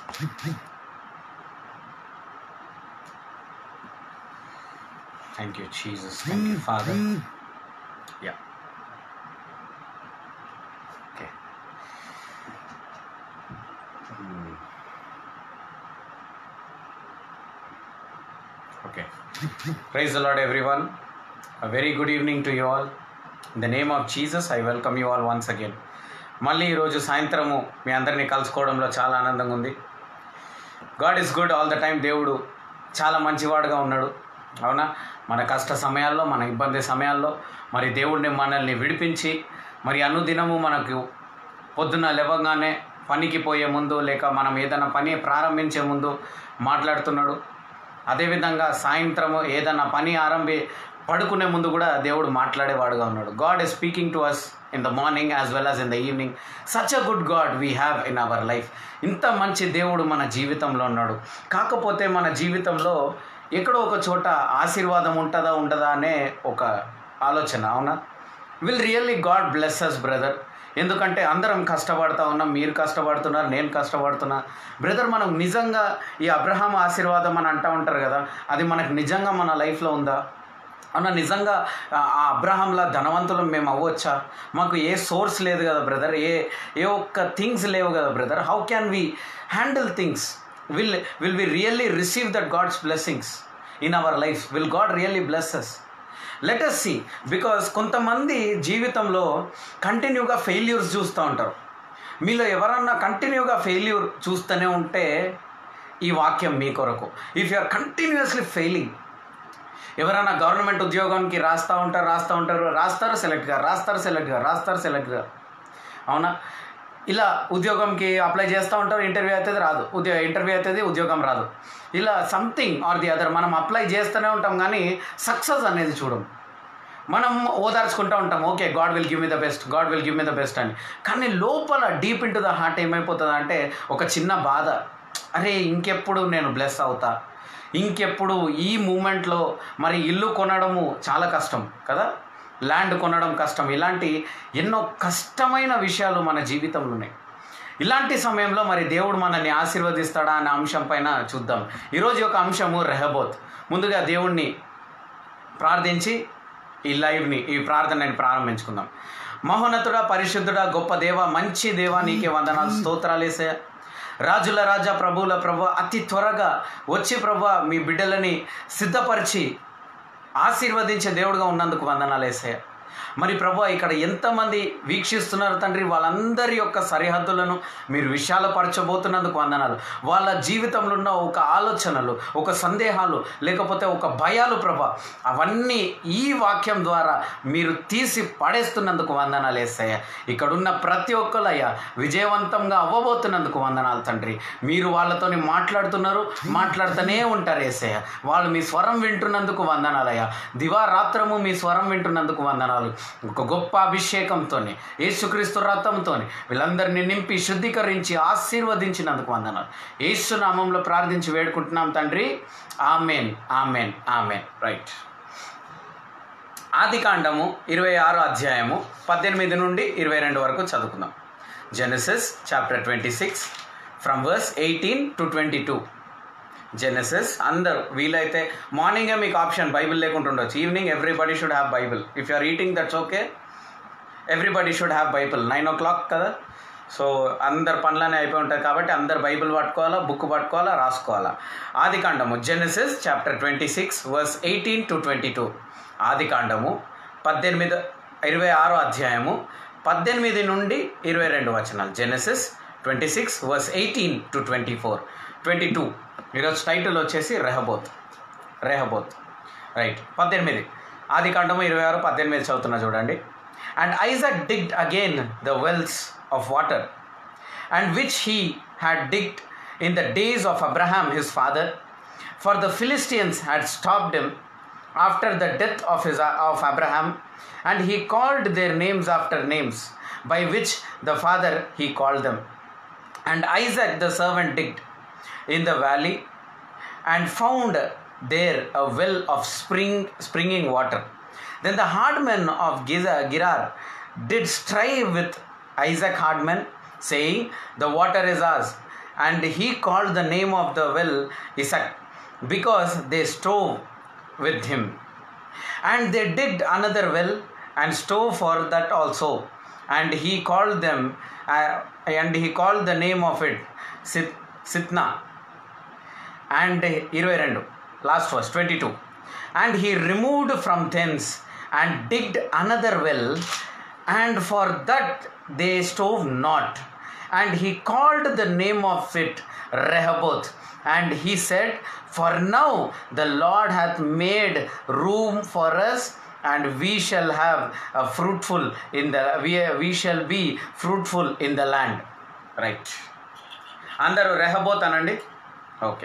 Thank you, Jesus. Thank you, Father. Yeah. Okay. Hmm. Okay. Praise the Lord, everyone. A very good evening to you all. In the name of Jesus, I welcome you all once again. మళ్ళీ ఈరోజు సాయంత్రము మీ అందరినీ కలుసుకోవడంలో చాలా ఆనందంగా ఉంది God is good all the time దేవుడు చాలా మంచివాడుగా ఉన్నాడు అవునా మన కష్ట సమయాల్లో మన ఇబ్బంది సమయాల్లో మరి దేవుడిని మనల్ని విడిపించి మరి అనుదినము మనకు పొద్దున లేవగానే పనికి పోయే ముందు లేక మనం ఏదైనా పని ప్రారంభించే ముందు మాట్లాడుతున్నాడు అదేవిధంగా సాయంత్రము ఏదైనా పని ఆరంభి పడుకునే ముందు కూడా దేవుడు మాట్లాడేవాడుగా ఉన్నాడు God is speaking to us in the morning as well as in the evening such a good God we have in our life ఇంత మంచి దేవుడు మన జీవితంలో ఉన్నాడు కాకపోతే మన జీవితంలో ఎక్కడో ఒక చోట ఆశీర్వాదం ఉంటుందా ఉండదా అనే ఒక ఆలోచన అవునా will really God bless us brother ఎందుకంటే అందరం కష్టపడతా ఉన్నాం మీరు కష్టపడుతున్నారు నేను కష్టపడుతున్నా బ్రదర్ మనం నిజంగా ఈ అబ్రహాం ఆశీర్వాదం అని అంటూ ఉంటారు కదా అది మనకు నిజంగా మన లైఫ్లో ఉందా అన్న నిజంగా ఆ ఆ అబ్రహాంలా ధనవంతులం మేము అవ్వచ్చా మాకు ఏ సోర్స్ లేదు కదా బ్రదర్ ఏ ఏ ఒక్క థింగ్స్ లేవు కదా brother how can we handle things will will we really receive that God's blessings in our life will God really blesses let us see because కొంతమంది జీవితంలో కంటిన్యూగా ఫెయిల్యూర్స్ చూస్తూ ఉంటారు మీలో ఎవరన్నా కంటిన్యూగా ఫెయిల్యూర్ చూస్తూనే ఉంటే ఈ వాక్యం మీ కొరకు if you are continuously failing ఎవరైనా గవర్నమెంట్ ఉద్యోగానికి రాస్తూ ఉంటారు రాస్తూ ఉంటారు రాస్తారు సెలెక్ట్గా రాస్తారు సెలెక్ట్గా రాస్తారు సెలెక్ట్గా అవునా ఇలా ఉద్యోగంకి అప్లై చేస్తూ ఉంటారు ఇంటర్వ్యూ అవుతుంది రాదు ఉద్యోగ ఇంటర్వ్యూ అవుతుంది ఉద్యోగం రాదు ఇలా సంథింగ్ ఆర్ ది అదర్ మనం అప్లై చేస్తూనే ఉంటాం కానీ సక్సెస్ అనేది చూడం మనం ఓదార్చుకుంటూ ఉంటాం okay God will give me the best God will give me the best అని కానీ లోపల deep into the heart ఏమైపోతుంది అంటే ఒక చిన్న బాధ అరే ఇంకెప్పుడు నేను బ్లెస్ అవుతా ఇంకెప్పుడు ఈ మూమెంట్లో మరి ఇల్లు కొనడము చాలా కష్టం కదా ల్యాండ్ కొనడం కష్టం ఇలాంటి ఎన్నో కష్టమైన విషయాలు మన జీవితంలో ఉన్నాయి ఇలాంటి సమయంలో మరి దేవుడు మనల్ని ఆశీర్వదిస్తాడా అనే అంశం పైన చూద్దాం ఈరోజు యొక్క అంశము రెహబోత్ ముందుగా దేవుణ్ణి ప్రార్థించి ఈ లైవ్ని ఈ ప్రార్థనని ప్రారంభించుకుందాం మహోన్నతుడా పరిశుద్ధుడా గొప్ప దేవ మంచి దేవ నీకే వందనాలు స్తోత్రాలేసే రాజుల రాజా ప్రభువుల ప్రభు అతి త్వరగా వచ్చి ప్రభు మీ బిడ్డలని సిద్ధపరిచి ఆశీర్వదించే దేవుడుగా ఉన్నందుకు వందనాలు వేసాయ మరి ప్రభు ఇక్కడ ఎంతమంది వీక్షిస్తున్నారు తండ్రి వాళ్ళందరి యొక్క సరిహద్దులను మీరు విశాలపరచబోతున్నందుకు వందనాలు వాళ్ళ జీవితంలో ఉన్న ఒక ఆలోచనలు ఒక సందేహాలు లేకపోతే ఒక భయాలు ప్రభ అవన్నీ ఈ వాక్యం ద్వారా మీరు తీసి పడేస్తున్నందుకు వందనాలు వేసాయ ఇక్కడున్న ప్రతి ఒక్కరయ్యా విజయవంతంగా అవ్వబోతున్నందుకు వందనాలు తండ్రి మీరు వాళ్ళతోని మాట్లాడుతున్నారు మాట్లాడుతూనే ఉంటారు ఏసయ్య వాళ్ళు మీ స్వరం వింటున్నందుకు వందనాలయ్యా దివారాత్రము మీ స్వరం వింటున్నందుకు వందనాలు ఒక గొప్ప అభిషేకంతో యేసుక్రీస్తు రథంతో వీళ్ళందరినీ నింపి శుద్ధీకరించి ఆశీర్వదించినందుకు వందనాలు యేసు నామంలో ప్రార్థించి వేడుకుంటున్నాం తండ్రి ఆమెన్ ఆమెన్ ఆమెన్ రైట్ ఆది కాండము ఇరవై ఆరో అధ్యాయము పద్దెనిమిది నుండి ఇరవై రెండు వరకు చదువుకుందాం Genesis chapter twenty six from verse eighteen to twenty two Genesis అందరూ వీలైతే మార్నింగే మీకు ఆప్షన్ బైబిల్ లేకుండా ఉండొచ్చు evening everybody should have Bible if you are eating that's okay everybody should have Bible nine o'clock కదా so అందరు పనులనే అయిపోయి ఉంటాయి కాబట్టి అందరు బైబిల్ పట్టుకోవాలా బుక్ పట్టుకోవాలా రాసుకోవాలా ఆది కాండము Genesis chapter twenty six verse eighteen to twenty two ఆది కాండము పద్దెనిమిది ఇరవై ఆరో అధ్యాయము పద్దెనిమిది నుండి ఇరవై రెండు వచనాలు Genesis twenty six verse eighteen to twenty four twenty two ఈరోజు టైటిల్ వచ్చేసి రెహబోత్ రెహబోత్ రైట్ పద్దెనిమిది ఆది కాండము ఇరవై ఆరు పద్దెనిమిది చదువుతున్నా చూడండి and Isaac digged again the wells of water and which he had digged in the days of Abraham his father for the Philistines had stopped him after the death of his of Abraham and he called their names after names by which the father he called them and Isaac the servant digged in the valley and found there a well of spring springing water then the hardmen of Giza, girar did strive with isaac hardman saying the water is ours and he called the name of the well Isaac because they strove with him. And they digged another well and strove for that also. And he called them, uh, and he called the name of it Sit- Sitna. And ఇరవై రెండు last verse twenty two and he removed from thence and digged another well, and for that they strove not. And he called the name of it Rehoboth. And he said, For now the Lord hath made room for us, and we shall have a fruitful in the we, we shall be fruitful in the land. Right. అందరూ Rehoboth అనండి okay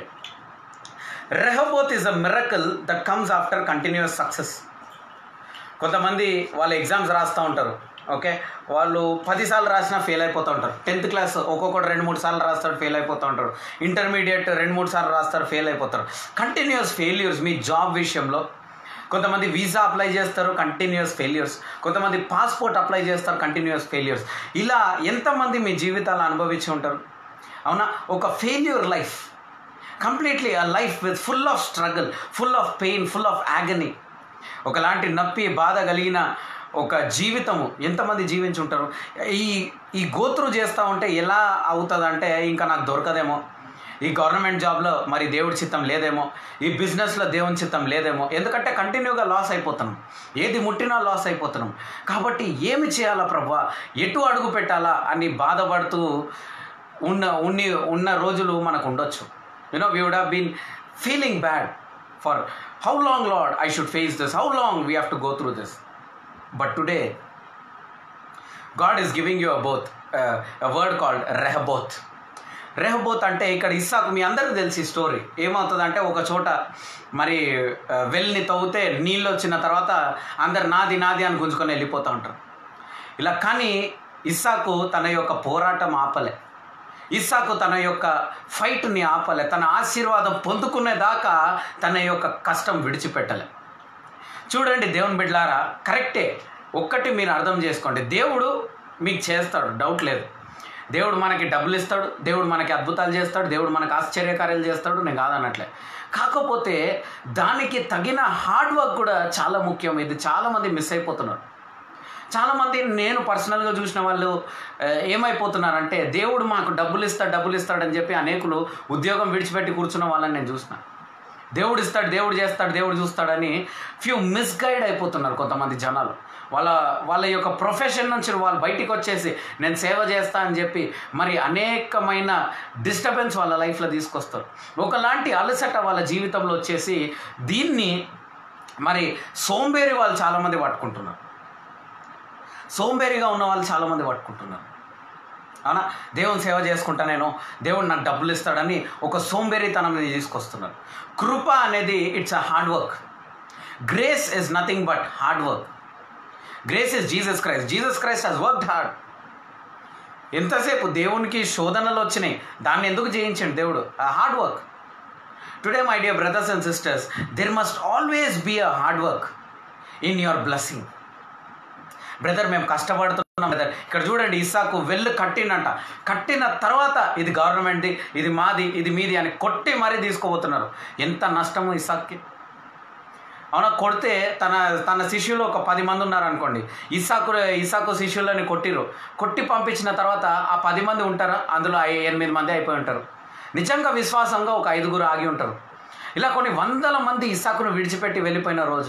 Rehoboth is a miracle that comes after continues success కొంతమంది వాళ్ళు exams రాస్తూ ఉంటారు okay వాళ్ళు పదిసార్లు రాసినా fail అయిపోతూ ఉంటారు టెన్త్ క్లాస్ ఒక్కొక్కటి రెండు మూడు సార్లు రాస్తాడు ఫెయిల్ అయిపోతూ ఉంటారు ఇంటర్మీడియట్ రెండు మూడు సార్లు రాస్తారు ఫెయిల్ అయిపోతారు కంటిన్యూస్ ఫెయిల్యూర్స్ మీ జాబ్ విషయంలో కొంతమంది వీసా అప్లై చేస్తారు కంటిన్యూస్ ఫెయిల్యూర్స్ కొంతమంది పాస్పోర్ట్ అప్లై చేస్తారు కంటిన్యూస్ ఫెయిల్యూర్స్ ఇలా ఎంతమంది మీ జీవితాలు అనుభవించి ఉంటారు అవునా ఒక ఫెయిల్యూర్ లైఫ్ కంప్లీట్లీ ఆ life with full of struggle full of pain full of agony ఒకలాంటి నొప్పి బాధ కలిగిన ఒక జీవితము ఎంతమంది జీవించి ఉంటారు ఈ ఈ గోత్రు చేస్తూ ఉంటే ఎలా అవుతుందంటే ఇంకా నాకు దొరకదేమో ఈ గవర్నమెంట్ జాబ్లో మరి దేవుడి చిత్తం లేదేమో ఈ బిజినెస్లో దేవుని చిత్తం లేదేమో ఎందుకంటే కంటిన్యూగా లాస్ అయిపోతున్నాం ఏది ముట్టినా లాస్ అయిపోతున్నాం కాబట్టి ఏమి చేయాలా ప్రభా ఎటు అడుగు పెట్టాలా అని బాధపడుతూ ఉన్న ఉన్ని ఉన్న రోజులు మనకు ఉండొచ్చు you know we would have been feeling bad for how long Lord I should face this how long we have to go through this but today God is giving you a both a word called Rehoboth Rehoboth అంటే ఇక్కడ ఇస్సాకు మీ అందరికీ తెలిసి story ఏమవుతుందంటే ఒక చోట మరి ఆ, వెల్ని తవ్వితే నీళ్ళు వచ్చిన తర్వాత అందరు నాది నాది అని గుంజుకొని వెళ్ళిపోతూ ఉంటారు ఇలా కానీ ఇస్సాకు తన యొక్క పోరాటం ఆపలే ఇస్సాకు తన యొక్క ఫైట్ని ఆపలే తన ఆశీర్వాదం పొందుకునేదాకా తన యొక్క కష్టం విడిచిపెట్టలే చూడండి దేవుని బిడ్డలారా కరెక్టే ఒక్కటి మీరు అర్థం చేసుకోండి దేవుడు మీకు చేస్తాడు డౌట్ లేదు దేవుడు మనకి డబ్బులు ఇస్తాడు దేవుడు మనకి అద్భుతాలు చేస్తాడు దేవుడు మనకి ఆశ్చర్యకార్యాలు చేస్తాడు నేను కాదన్నట్లే కాకపోతే దానికి తగిన హార్డ్ వర్క్ కూడా చాలా ముఖ్యం ఇది చాలామంది మిస్ అయిపోతున్నారు చాలామంది నేను పర్సనల్గా చూసిన వాళ్ళు ఆ, ఏమైపోతున్నారంటే దేవుడు మాకు డబ్బులు ఇస్తాడు డబ్బులు ఇస్తాడని చెప్పి అనేకులు ఉద్యోగం విడిచిపెట్టి కూర్చున్న వాళ్ళని నేను చూసిన దేవుడు ఇస్తాడు దేవుడు చేస్తాడు దేవుడు చూస్తాడని ఫ్యూ మిస్గైడ్ అయిపోతున్నారు కొంతమంది జనాలు వాళ్ళ వాళ్ళ యొక్క ప్రొఫెషన్ నుంచి వాళ్ళు బయటికి వచ్చేసి నేను సేవ చేస్తా అని చెప్పి మరి అనేకమైన డిస్టర్బెన్స్ వాళ్ళ లైఫ్లో తీసుకొస్తారు ఒకలాంటి అలసట వాళ్ళ జీవితంలో వచ్చేసి దీన్ని మరి సోంబేరి వాళ్ళు చాలామంది పట్టుకుంటున్నారు సోంబేరిగా ఉన్న వాళ్ళు చాలామంది పట్టుకుంటున్నారు అవునా దేవుని సేవ చేసుకుంటా నేను దేవుడు నాకు డబ్బులు ఇస్తాడని ఒక సోంబేరితనం అనేది తీసుకొస్తున్నారు కృప అనేది it's a hard work grace is nothing but hard work grace is Jesus Christ Jesus Christ has worked hard ఎంతసేపు దేవునికి శోధనలు వచ్చినాయి దాన్ని ఎందుకు జయించండి దేవుడు hard work today my dear brothers and sisters there must always be a hard work in your blessing brother మేము కష్టపడుతున్నాం బ్రదర్ ఇక్కడ చూడండి ఇసాకు వెళ్ళు కట్టిండంట కట్టిన తర్వాత ఇది గవర్నమెంట్ది ఇది మాది ఇది మీది అని కొట్టి మరీ తీసుకోబోతున్నారు ఎంత నష్టము ఇసాక్కి అవునా కొడితే తన తన శిష్యులు ఒక పది మంది ఉన్నారు అనుకోండి ఇసాకు ఇసాకు శిష్యులని కొట్టిరు కొట్టి పంపించిన తర్వాత ఆ పది మంది ఉంటారా అందులో ఐ- ఎనిమిది మంది అయిపోయి ఉంటారు నిజంగా విశ్వాసంగా ఒక ఐదుగురు ఆగి ఉంటారు ఇలా కొన్ని వందల మంది ఇసాకును విడిచిపెట్టి వెళ్ళిపోయిన రోజు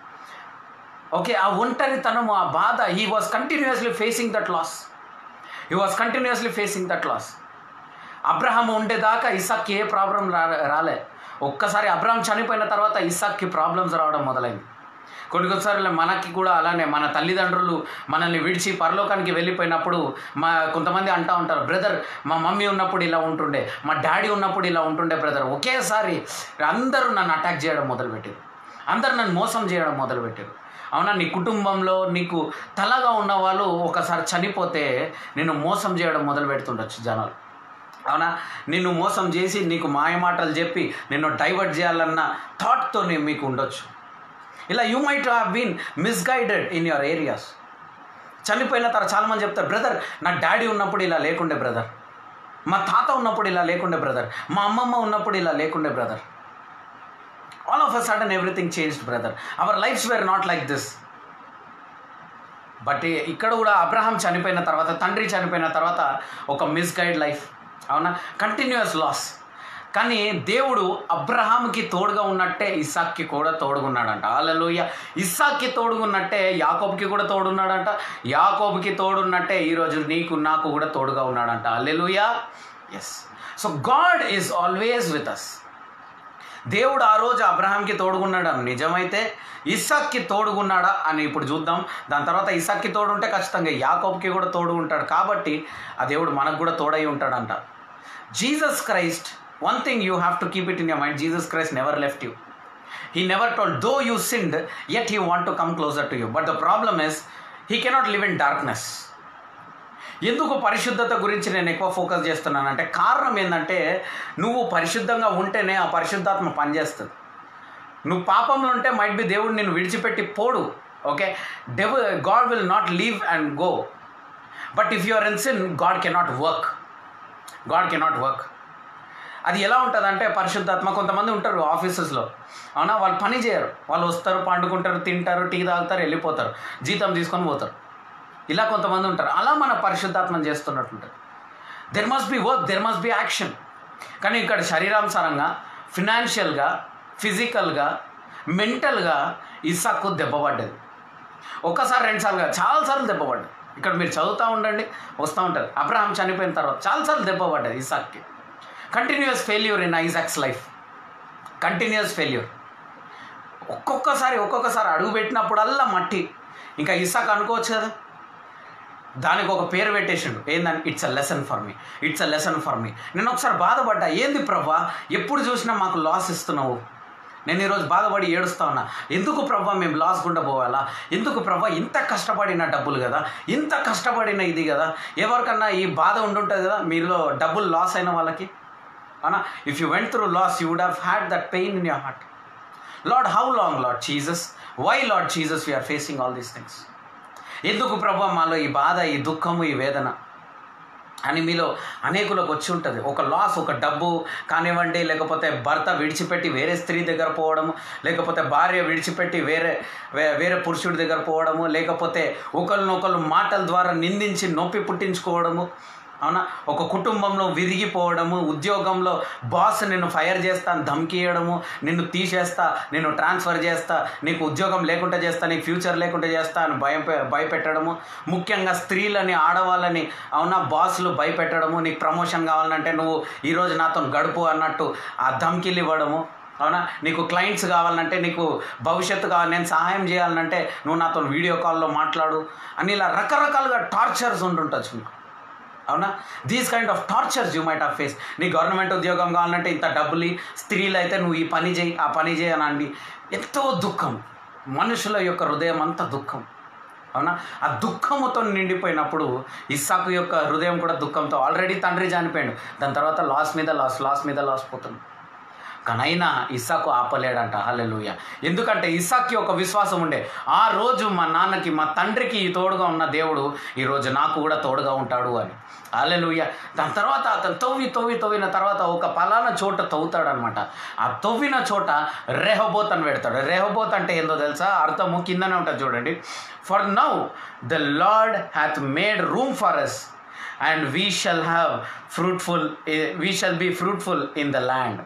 ఓకే ఆ ఒంటరితనము ఆ బాధ he was continuously facing that loss he was continuously facing that loss Abraham ఉండేదాకా ఇసాక్కి ఏ ప్రాబ్లం రా రాలే ఒక్కసారి అబ్రహాం చనిపోయిన తర్వాత ఇసాక్కి ప్రాబ్లమ్స్ రావడం మొదలైంది కొన్ని కొన్నిసార్లు మనకి కూడా అలానే మన తల్లిదండ్రులు మనల్ని విడిచి పరలోకానికి వెళ్ళిపోయినప్పుడు మా కొంతమంది అంటూ ఉంటారు బ్రదర్ మా మమ్మీ ఉన్నప్పుడు ఇలా ఉంటుండే మా డాడీ ఉన్నప్పుడు ఇలా ఉంటుండే బ్రదర్ ఒకేసారి అందరూ నన్ను అటాక్ చేయడం మొదలుపెట్టారు అందరూ నన్ను మోసం చేయడం మొదలుపెట్టారు అవునా నీ కుటుంబంలో నీకు తలగా ఉన్న వాళ్ళు ఒకసారి చనిపోతే నిన్ను మోసం చేయడం మొదలు పెడుతుండొచ్చు జనాలు అవునా నిన్ను మోసం చేసి నీకు మాయమాటలు చెప్పి నిన్ను డైవర్ట్ చేయాలన్న థాట్తో మీకు ఉండొచ్చు ఇలా you might have been misguided in your areas చనిపోయిన తర్వాత చాలామంది చెప్తారు బ్రదర్ నా డాడీ ఉన్నప్పుడు ఇలా లేకుండే బ్రదర్ మా తాత ఉన్నప్పుడు ఇలా లేకుండే బ్రదర్ మా అమ్మమ్మ ఉన్నప్పుడు ఇలా లేకుండే brother all of a sudden everything changed brother our lives were not like this but ఇక్కడ కూడా అబ్రహాం చనిపోయిన తర్వాత తండ్రి చనిపోయిన తర్వాత ఒక మిస్గైడ్ లైఫ్ అవునా కంటిన్యూస్ లాస్ కానీ దేవుడు అబ్రహాంకి తోడుగా ఉన్నట్టే ఇస్సాక్కి కూడా తోడుగున్నాడంట అలలోయ ఇస్సాక్కి తోడుగున్నట్టే యాకోబ్కి కూడా తోడున్నాడంట యాకోబ్కి తోడున్నట్టే ఈరోజు నీకు నాకు కూడా తోడుగా ఉన్నాడంట hallelujah yes so God is always with us దేవుడు ఆ రోజు అబ్రహాంకి తోడుగున్నాడు అని నిజమైతే ఇస్సాక్కి తోడుగున్నాడా అని ఇప్పుడు చూద్దాం దాని తర్వాత ఇస్సాక్కి తోడుంటే ఖచ్చితంగా యాకోబ్కి కూడా తోడు ఉంటాడు కాబట్టి ఆ దేవుడు మనకు కూడా తోడై ఉంటాడంట Jesus Christ one thing you have to keep it in your mind Jesus Christ never left you he never told though you sinned yet he want to come closer to you but the problem is he cannot live in darkness ఎందుకు పరిశుద్ధత గురించి నేను ఎక్కువ focus చేస్తున్నానంటే కారణం ఏంటంటే నువ్వు పరిశుద్ధంగా ఉంటేనే ఆ పరిశుద్ధాత్మ పనిచేస్తుంది నువ్వు పాపంలో ఉంటే మైట్ బి దేవుడు నిన్ను విడిచిపెట్టి పోడు ఓకే డెవ్ God will not leave and go but if you are in sin God cannot work God cannot work అది ఎలా ఉంటుందంటే పరిశుద్ధాత్మ కొంతమంది ఉంటారు ఆఫీసెస్లో అవునా వాళ్ళు పని చేయరు వాళ్ళు వస్తారు పండుకుంటారు తింటారు టీ తాగుతారు వెళ్ళిపోతారు జీతం తీసుకొని పోతారు ఇలా కొంతమంది ఉంటారు అలా మన పరిశుద్ధాత్మం చేస్తున్నట్టుంటుంది there must be work there must be action కానీ ఇక్కడ శరీరానుసారంగా ఫినాన్షియల్గా ఫిజికల్గా మెంటల్గా ఇసాకు దెబ్బపడ్డది ఒక్కసారి రెండుసార్లుగా చాలాసార్లు దెబ్బపడ్డది ఇక్కడ మీరు చదువుతూ ఉండండి వస్తూ ఉంటుంది అబ్రహాం చనిపోయిన తర్వాత చాలాసార్లు దెబ్బపడ్డది ఇసాక్కి continues failure in Isaac's life continues failure ఒక్కొక్కసారి ఒక్కొక్కసారి అడుగు పెట్టినప్పుడల్లా మట్టి ఇంకా ఇసాక్ అనుకోవచ్చు కదా దానికి ఒక పేరు పెట్టేసిండు ఏందని it's a lesson for me it's a lesson for me నేను ఒకసారి బాధపడ్డా ఏంది ప్రభా ఎప్పుడు చూసినా మాకు లాస్ ఇస్తున్నావు నేను ఈరోజు బాధపడి ఏడుస్తా ఉన్నా ఎందుకు ప్రభా మేము లాస్ గుండా పోవాలా ఎందుకు ప్రభా ఇంత కష్టపడిన డబ్బులు కదా ఇంత కష్టపడిన ఇది కదా ఎవరికన్నా ఈ బాధ ఉండుంటుంది కదా మీలో డబ్బులు లాస్ అయిన వాళ్ళకి అవునా if you went through loss you would have had that pain in your heart Lord how long Lord Jesus why Lord Jesus we're facing all these things ఎందుకు ప్రభు మాలో ఈ బాధ ఈ దుఃఖము ఈ వేదన అని మీలో అనేకులకు వచ్చి ఉంటుంది ఒక లాస్ ఒక డబ్బు కానివ్వండి లేకపోతే భర్త విడిచిపెట్టి వేరే స్త్రీ దగ్గర పోవడము లేకపోతే భార్య విడిచిపెట్టి వేరే వే- వేరే పురుషుడి దగ్గర పోవడము లేకపోతే ఒకరినొకరు మాటల ద్వారా నిందించి నొప్పి పుట్టించుకోవడము అవునా ఒక కుటుంబంలో విరిగిపోవడము ఉద్యోగంలో బాస్ నిన్ను ఫైర్ చేస్తా అని ధమ్కి ఇవ్వడము నిన్ను తీసేస్తా నిన్ను ట్రాన్స్ఫర్ చేస్తా నీకు ఉద్యోగం లేకుండా చేస్తా నీకు ఫ్యూచర్ లేకుండా చేస్తా అని భయం పె- భయపెట్టడము ముఖ్యంగా స్త్రీలని ఆడవాళ్ళని అవునా బాస్లు భయపెట్టడము నీకు ప్రమోషన్ కావాలంటే నువ్వు ఈరోజు నాతో గడుపు అన్నట్టు ఆ ధమ్కీలు ఇవ్వడము అవునా నీకు క్లయింట్స్ కావాలంటే నీకు భవిష్యత్తు కావాలి నేను సహాయం చేయాలంటే నువ్వు నాతో వీడియో కాల్లో మాట్లాడు అని ఇలా రకరకాలుగా టార్చర్స్ ఉంటుండొచ్చు మీకు అవునా these kind of tortures you might of face నీ గవర్నమెంట్ ఉద్యోగం కావాలంటే ఇంత డబ్బులు స్త్రీలు అయితే నువ్వు ఈ పని చేయి ఆ పని చేయి అని అండి ఎంతో దుఃఖం మనుషుల యొక్క హృదయం అంత దుఃఖం అవునా ఆ దుఃఖముతో నిండిపోయినప్పుడు ఇస్సాకు యొక్క హృదయం కూడా దుఃఖంతో ఆల్రెడీ తండ్రి చనిపోయాడు దాని తర్వాత లాస్ మీద లాస్ లాస్ మీద లాస్ పోతుంది కానీ అయినా ఇస్సాకు ఆపలేడంట హల్లెలూయ ఎందుకంటే ఇస్సాక్కి ఒక విశ్వాసం ఉండే ఆ రోజు మా నాన్నకి మా తండ్రికి ఈ తోడుగా ఉన్న దేవుడు ఈరోజు నాకు కూడా తోడుగా ఉంటాడు అని హల్లెలూయ దాని తర్వాత అతను తవ్వి తవ్వి తవ్విన తర్వాత ఒక పలానా చోట తవ్వుతాడనమాట ఆ తవ్విన చోట రెహబోత్ అని పెడతాడు రెహబోత్ అంటే ఏందో తెలుసా అర్థము కిందనే ఉంటుంది చూడండి for now the Lord hath made room for us and we shall have fruitful we shall be fruitful in the land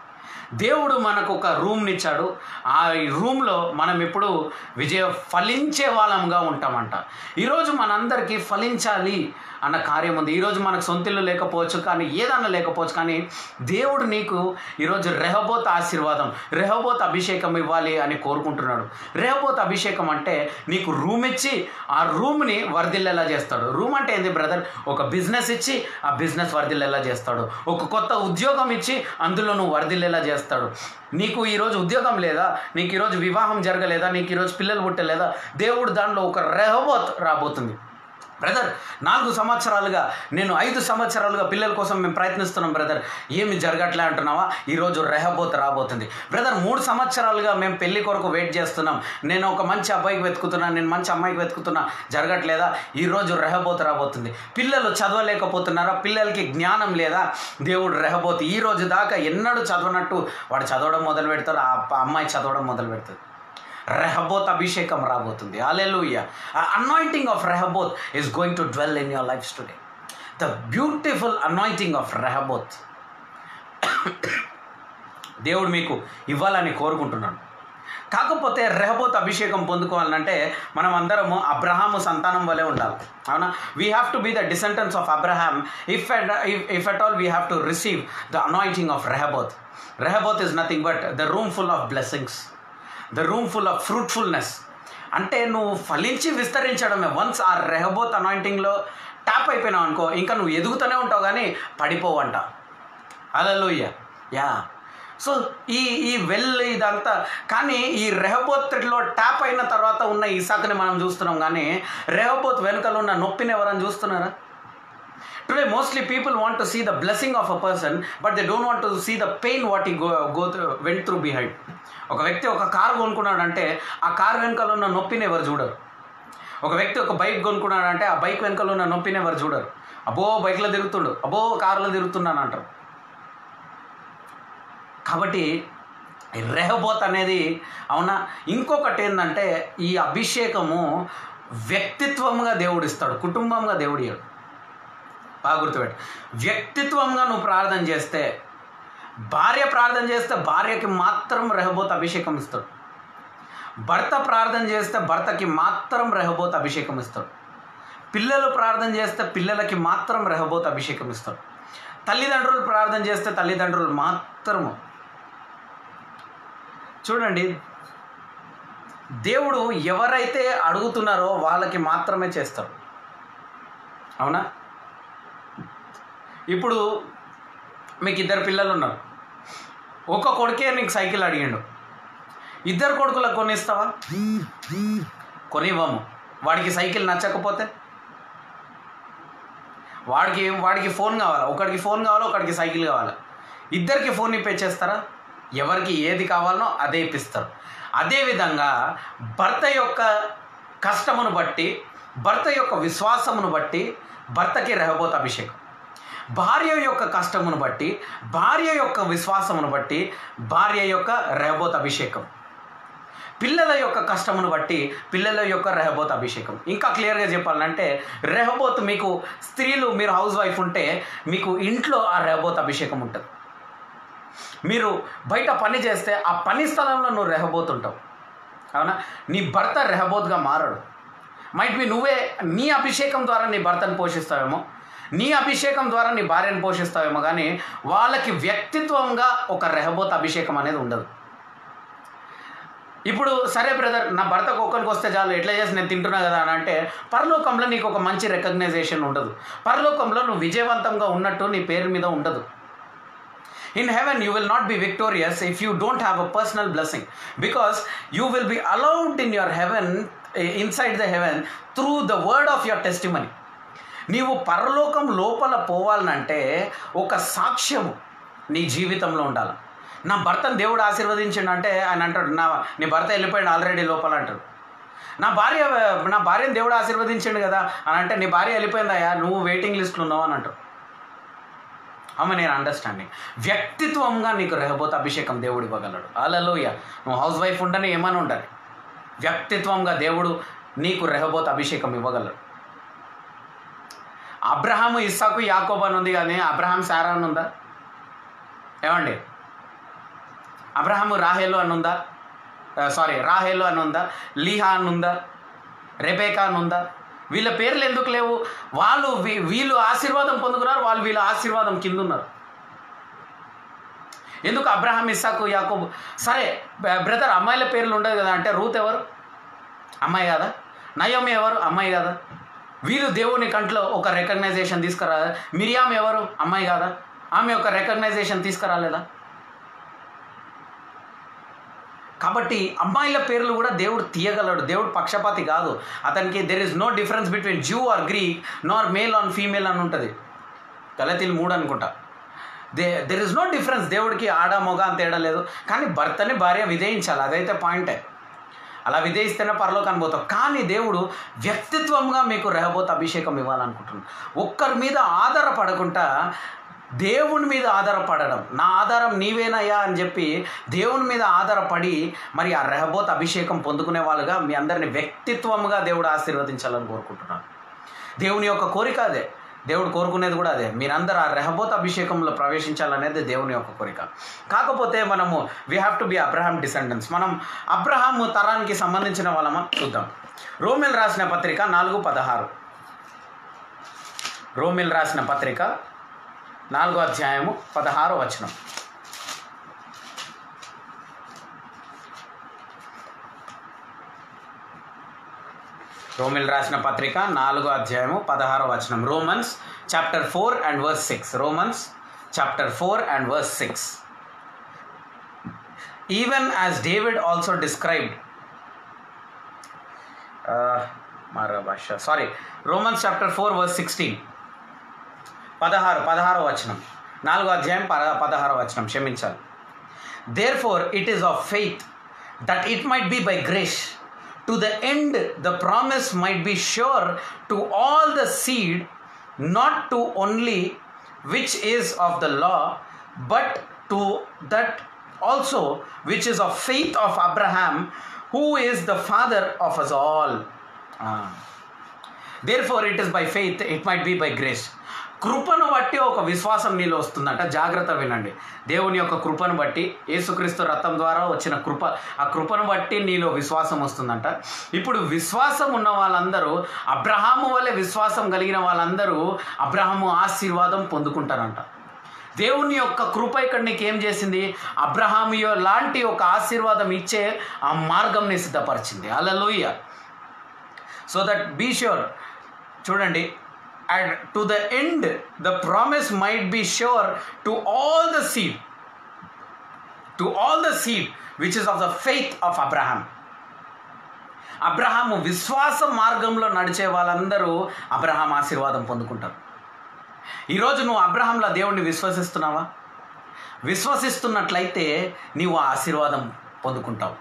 దేవుడు మనకు ఒక రూమ్ని ఇచ్చాడు ఆ రూమ్లో మనం ఇప్పుడు విజయ ఫలించే వాళ్ళంగా ఉంటామంట ఈరోజు మనందరికీ ఫలించాలి అన్న కార్యం ఉంది ఈరోజు మనకు సొంతిల్లు లేకపోవచ్చు కానీ ఏదన్నా లేకపోవచ్చు కానీ దేవుడు నీకు ఈరోజు రెహబోత్ ఆశీర్వాదం రెహబోత్ అభిషేకం ఇవ్వాలి అని కోరుకుంటున్నాడు రెహబోత్ అభిషేకం అంటే నీకు రూమ్ ఇచ్చి ఆ రూమ్ని వర్ధిల్లేలా చేస్తాడు రూమ్ అంటే ఏంది బ్రదర్ ఒక బిజినెస్ ఇచ్చి ఆ బిజినెస్ వర్ధిల్లేలా చేస్తాడు ఒక కొత్త ఉద్యోగం ఇచ్చి అందులో నువ్వు వర్ధిల్లేలా చేస్తాడు నీకు ఈరోజు ఉద్యోగం లేదా నీకు ఈరోజు వివాహం జరగలేదా నీకు ఈరోజు పిల్లలు పుట్టలేదా దేవుడు దానిలో ఒక రెహబోత్ రాబోతుంది బ్రదర్ నాలుగు సంవత్సరాలుగా నేను ఐదు సంవత్సరాలుగా పిల్లల కోసం మేము ప్రయత్నిస్తున్నాం బ్రదర్ ఏమి జరగట్లే అంటున్నావా ఈరోజు రెహబోత్ రాబోతుంది బ్రదర్ మూడు సంవత్సరాలుగా మేము పెళ్లి కొరకు వెయిట్ చేస్తున్నాం నేను ఒక మంచి అబ్బాయికి వెతుకుతున్నా నేను మంచి అమ్మాయికి వెతుకుతున్నా జరగట్లేదా ఈరోజు రెహబోత్ రాబోతుంది పిల్లలు చదవలేకపోతున్నారా పిల్లలకి జ్ఞానం లేదా దేవుడు రెహబోత్ ఈ రోజు దాకా ఎన్నడూ చదవనట్టు వాడు చదవడం మొదలు పెడతారు ఆ అమ్మాయి చదవడం మొదలు పెడుతుంది రెహబోత్ అభిషేకం రాబోతుంది alleluia anointing of Rehoboth is going to dwell in your life today the beautiful anointing of Rehoboth దేవుడు మీకు ఇవ్వాలని కోరుకుంటున్నాను కాకపోతే రెహబోత్ అభిషేకం పొందుకోవాలంటే మనం అందరము అబ్రహాము సంతానం వలె ఉండాలి అవునా we have to be the descendants of Abraham if if at all we have to receive the anointing of Rehoboth Rehoboth is nothing but the room full of blessings the room full of fruitfulness అంటే నువ్వు ఫలించి విస్తరించడమే once ఆ Rehoboth అనాయింటింగ్లో tap అయిపోయినావు అనుకో ఇంకా నువ్వు ఎదుగుతూనే ఉంటావు కానీ పడిపోవంట అలలోయ్య యా సో ఈ ఈ వెల్ ఇదంతా కానీ ఈ రెహబోత్లో ట్యాప్ అయిన తర్వాత ఉన్న ఇసాకుని మనం చూస్తున్నాం కానీ రెహబోత్ వెనుకలు ఉన్న నొప్పిని ఎవరైనా చూస్తున్నారా today mostly people want to see the blessing of a person but they don't want to see the pain what he go go went through behind ఒక వ్యక్తి ఒక కారు కొనుక్కున్నాడంటే ఆ కారు వెనుకలో ఉన్న నొప్పిని ఎవరు చూడరు ఒక వ్యక్తి ఒక బైక్ కొనుక్కున్నాడంటే ఆ బైక్ వెనుకలో ఉన్న నొప్పిని ఎవరు చూడరు అబ్బో బైక్లో తిరుగుతుండు అబ్బో కారులో తిరుగుతున్నాను అంటారు కాబట్టి రెహబోత్ అనేది అవునా ఇంకొకటి ఏంటంటే ఈ అభిషేకము వ్యక్తిత్వంగా దేవుడు ఇస్తాడు కుటుంబంగా దేవుడు ఇయ్యడు బాగా గుర్తుపెట్టు వ్యక్తిత్వంగా నువ్వు ప్రార్థన చేస్తే భార్య ప్రార్థన చేస్తే భార్యకి మాత్రం రెహబోత్ అభిషేకం ఇస్తాడు భర్త ప్రార్థన చేస్తే భర్తకి మాత్రం రెహబోత్ అభిషేకం ఇస్తాడు పిల్లలు ప్రార్థన చేస్తే పిల్లలకి మాత్రం రెహబోత్ అభిషేకం ఇస్తాడు తల్లిదండ్రులు ప్రార్థన చేస్తే తల్లిదండ్రులు మాత్రము చూడండి దేవుడు ఎవరైతే అడుగుతున్నారో వాళ్ళకి మాత్రమే చేస్తాడు అవునా ఇప్పుడు మీకు ఇద్దరు పిల్లలు ఉన్నారు ఒక కొడుకే నీకు సైకిల్ అడిగిండు ఇద్దరు కొడుకులకు కొనిస్తావా కొనివ్వము వాడికి సైకిల్ నచ్చకపోతే వాడికి వాడికి ఫోన్ కావాలా ఒకడికి ఫోన్ కావాలా ఒకడికి సైకిల్ కావాలా ఇద్దరికి ఫోన్ ఇప్పించేస్తారా ఎవరికి ఏది కావాలనో అదే ఇప్పిస్తారు అదేవిధంగా భర్త యొక్క కష్టమును బట్టి భర్త యొక్క విశ్వాసమును బట్టి భర్తకి రెహబోత్ అభిషేకం భార్య యొక్క కష్టమును బట్టి భార్య యొక్క విశ్వాసమును బట్టి భార్య యొక్క రెహబోత్ అభిషేకం పిల్లల యొక్క కష్టమును బట్టి పిల్లల యొక్క రెహబోత్ అభిషేకం ఇంకా క్లియర్గా చెప్పాలంటే రెహబోత్ మీకు స్త్రీలు మీరు హౌస్ వైఫ్ ఉంటే మీకు ఇంట్లో ఆ రెహబోత్ అభిషేకం ఉంటుంది మీరు బయట పని చేస్తే ఆ పని స్థలంలో నువ్వు రెహబోత్ ఉంటావు అవునా నీ భర్త రెహబోత్గా మారడు మైట్ బి నువ్వే నీ అభిషేకం ద్వారా నీ భర్తను పోషిస్తావేమో నీ అభిషేకం ద్వారా నీ భార్యను పోషిస్తావేమో కానీ వాళ్ళకి వ్యక్తిత్వంగా ఒక రెహబోత్ అభిషేకం అనేది ఉండదు ఇప్పుడు సరే బ్రదర్ నా భర్తకు ఒక్కరికి వస్తే చాలు ఎట్లా చేసి నేను తింటున్నా కదా అని అంటే పరలోకంలో నీకు ఒక మంచి రికగ్నైజేషన్ ఉండదు పరలోకంలో నువ్వు విజయవంతంగా ఉన్నట్టు నీ పేరు మీద ఉండదు in heaven you will not be victorious if you don't have a personal blessing because you will be allowed in your heaven eh, inside the heaven through the word of your testimony నీవు పరలోకం లోపల పోవాలనంటే ఒక సాక్ష్యము నీ జీవితంలో ఉండాలి నా భర్తను దేవుడు ఆశీర్వదించిండు అంటే ఆయన అంటాడు నా నీ భర్త వెళ్ళిపోయాడు ఆల్రెడీ లోపల అంటాడు నా భార్య నా భార్యను దేవుడు ఆశీర్వదించిండు కదా అని అంటే నీ భార్య వెళ్ళిపోయిందయ్యా నువ్వు వెయిటింగ్ లిస్ట్లో ఉన్నావు అని అంటాడు అమ్మ నేను అండర్స్టాండింగ్ వ్యక్తిత్వంగా నీకు రెహబోత్ అభిషేకం దేవుడు ఇవ్వగలడు అలలోయ నువ్వు హౌస్ వైఫ్ ఉండని ఏమని ఉండాలి వ్యక్తిత్వంగా దేవుడు నీకు రెహబోత్ అభిషేకం ఇవ్వగలడు అబ్రహాము ఇస్సాకు యాకోబ్ అని ఉంది కానీ అబ్రహాం సారా అని ఉందా ఏమండి అబ్రహాము రాహేలు అని ఉందా సారీ రాహేలు అని ఉందా లీహా అని ఉందా రెబేకా అని ఉందా వీళ్ళ పేర్లు ఎందుకు లేవు వాళ్ళు వీ- వీళ్ళు ఆశీర్వాదం పొందుకున్నారు వాళ్ళు వీళ్ళ ఆశీర్వాదం కింద ఉన్నారు ఎందుకు అబ్రహాం ఇస్సాకు యాకోబు సరే బ- బ్రదర్ అమ్మాయిల పేర్లు ఉండదు కదా అంటే రూత్ ఎవరు అమ్మాయి కదా నయోమి ఎవరు అమ్మాయి కదా వీళ్ళు దేవుని కంట్లో ఒక రికగ్నైజేషన్ తీసుకురా మిరియాం ఎవరు అమ్మాయి కాదా ఆమె ఒక రికగ్నైజేషన్ తీసుకురాలేదా కాబట్టి అమ్మాయిల పేర్లు కూడా దేవుడు తీయగలడు దేవుడు పక్షపాతి కాదు అతనికి there is no difference between Jew or Greek nor male and female అని ఉంటుంది గలతీలు మూడు అనుకుంటా they there is no difference దేవుడికి ఆడ మొగ అంత తేడా లేదు కానీ భర్తని భార్య విధేయించాలి అదైతే పాయింటే అలా విధేయిస్తేనే పరలోకి అనుభూతాం కానీ దేవుడు వ్యక్తిత్వంగా మీకు రెహబోత్ అభిషేకం ఇవ్వాలనుకుంటున్నాడు ఒక్కరి మీద ఆధారపడకుండా దేవుని మీద ఆధారపడడం నా ఆధారం నీవేనయ్యా అని చెప్పి దేవుని మీద ఆధారపడి మరి ఆ రెహబోత్ అభిషేకం పొందుకునే వాళ్ళుగా మీ అందరిని వ్యక్తిత్వంగా దేవుడు ఆశీర్వదించాలని కోరుకుంటున్నాను దేవుని యొక్క కోరిక అదే దేవుడు కోరుకునేది కూడా అదే మీరందరూ ఆ రెహబోత్ అభిషేకంలో ప్రవేశించాలనేది దేవుని యొక్క కోరిక కాకపోతే మనము we have to be Abraham descendants మనం అబ్రహాం తరానికి సంబంధించిన వాళ్ళమా చూద్దాం రోమిల్ రాసిన పత్రిక నాలుగు పదహారు రోమిల్ రాసిన పత్రిక నాలుగో అధ్యాయము పదహారో వచనం రోమిల్ రాసిన పత్రిక నాలుగో అధ్యాయము పదహారో వచనం Romans chapter four and verse six Romans chapter four and verse six even as David also described మరో భాష sorry Romans chapter four verse sixteen పదహారు పదహారో వచనం నాలుగో అధ్యాయం పద పదహారో వచనం క్షమించాలి therefore it is of faith that it might be by grace to the end the promise might be sure to all the seed not to only which is of the law but to that also which is of faith of Abraham who is the father of us all therefore it is by faith it might be by grace కృపను బట్టి ఒక విశ్వాసం నీలో వస్తుందంట జాగ్రత్త వినండి దేవుని యొక్క కృపను బట్టి యేసుక్రీస్తు రథం ద్వారా వచ్చిన కృప ఆ కృపను బట్టి నీలో విశ్వాసం వస్తుందంట ఇప్పుడు విశ్వాసం ఉన్న వాళ్ళందరూ అబ్రహాము వల్లే విశ్వాసం కలిగిన వాళ్ళందరూ అబ్రహాము ఆశీర్వాదం పొందుకుంటారంట దేవుని యొక్క కృప ఇక్కడ నీకు ఏం చేసింది అబ్రహామియో లాంటి ఒక ఆశీర్వాదం ఇచ్చే ఆ మార్గంని సిద్ధపరిచింది alleluia so that be sure చూడండి and to the end the promise might be sure to all the seed to all the seed which is of the faith of Abraham అబ్రహాము విశ్వాస మార్గంలో నడిచే వాళ్ళందరూ అబ్రహాం ఆశీర్వాదం పొందుకుంటారు ఈరోజు నువ్వు అబ్రహాంలో దేవుణ్ణి విశ్వసిస్తున్నావా విశ్వసిస్తున్నట్లయితే నీవు ఆ ఆశీర్వాదం పొందుకుంటావు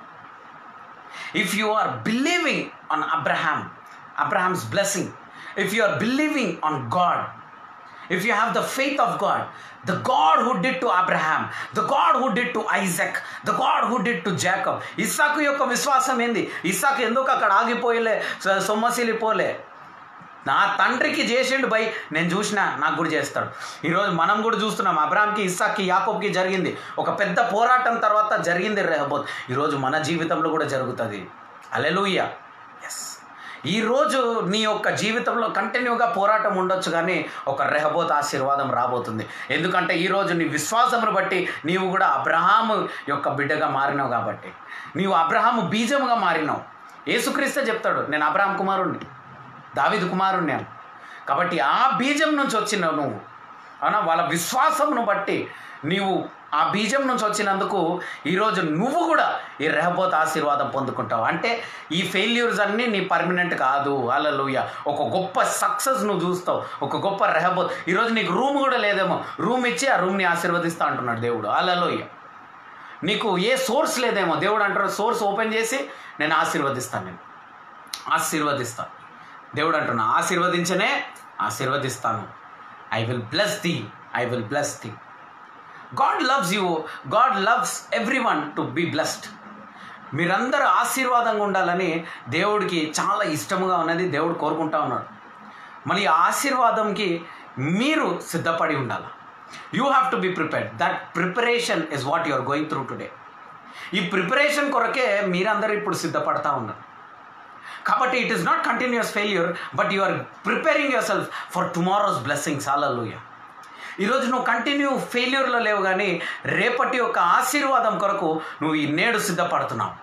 if you are believing on Abraham Abraham's blessing if you are believing on God, if you have the faith of God, the God who did to Abraham, the God who did to Isaac, the God who did to Jacob, ఇస్సాకు యొక్క విశ్వాసం ఏంది ఇస్సాకు ఎందుకు అక్కడ ఆగిపోయలే సొమ్మసిలిపోలే నా తండ్రికి చేసిండు by నేను చూసిన నాకు కూడా చేస్తాడు ఈరోజు మనం కూడా చూస్తున్నాం అబ్రామ్కి ఇస్సాక్కి యాకోబ్కి జరిగింది ఒక పెద్ద పోరాటం తర్వాత జరిగింది రెహబోత్ ఈరోజు మన జీవితంలో కూడా జరుగుతుంది అలెలుయ్య ఎస్ ఈరోజు నీ యొక్క జీవితంలో కంటిన్యూగా పోరాటం ఉండొచ్చు కానీ ఒక రెహబోత్ ఆశీర్వాదం రాబోతుంది ఎందుకంటే ఈరోజు నీ విశ్వాసమును బట్టి నీవు కూడా అబ్రహాము యొక్క బిడ్డగా మారినావు కాబట్టి నీవు అబ్రహాము బీజముగా మారినావు యేసుక్రీస్తే చెప్తాడు నేను అబ్రహాం కుమారుణ్ణి దావిదు కుమారుణ్ణి అని కాబట్టి ఆ బీజం నుంచి వచ్చినావు నువ్వు అవునా వాళ్ళ విశ్వాసమును బట్టి నీవు ఆ బీజం నుంచి వచ్చినందుకు ఈరోజు నువ్వు కూడా ఈ రెహబోత్ ఆశీర్వాదం పొందుకుంటావు అంటే ఈ ఫెయిల్యూర్స్ అన్నీ నీ పర్మనెంట్ కాదు అలలుయ ఒక గొప్ప సక్సెస్ నువ్వు చూస్తావు ఒక గొప్ప రెహబోత్ ఈరోజు నీకు రూమ్ కూడా లేదేమో రూమ్ ఇచ్చి ఆ రూమ్ని ఆశీర్వదిస్తా అంటున్నాడు దేవుడు అలలోయ నీకు ఏ సోర్స్ లేదేమో దేవుడు అంటున్నాడు సోర్స్ ఓపెన్ చేసి నేను ఆశీర్వదిస్తాను నేను ఆశీర్వదిస్తాను దేవుడు అంటున్నా ఆశీర్వదించనే ఆశీర్వదిస్తాను I will bless thee I will bless thee God loves you God loves every one to be blessed మీరందరూ ఆశీర్వాదంగా ఉండాలని దేవుడికి చాలా ఇష్టముగా ఉన్నది దేవుడు కోరుకుంటా ఉన్నాడు మరి ఆ ఆశీర్వాదంకి మీరు సిద్ధపడి ఉండాలి you have to be prepared that preparation is what you are going through today ఈ ప్రిపరేషన్ కొరకే మీరందరూ ఇప్పుడు సిద్ధపడతా ఉన్నారు కాబట్టి it is not continuous failure but you are preparing yourself for tomorrow's blessings alleluia ఈరోజు నువ్వు కంటిన్యూ ఫెయిల్యూర్లో లేవు కానీ రేపటి యొక్క ఆశీర్వాదం కొరకు నువ్వు ఈ నేడు సిద్ధపడుతున్నావు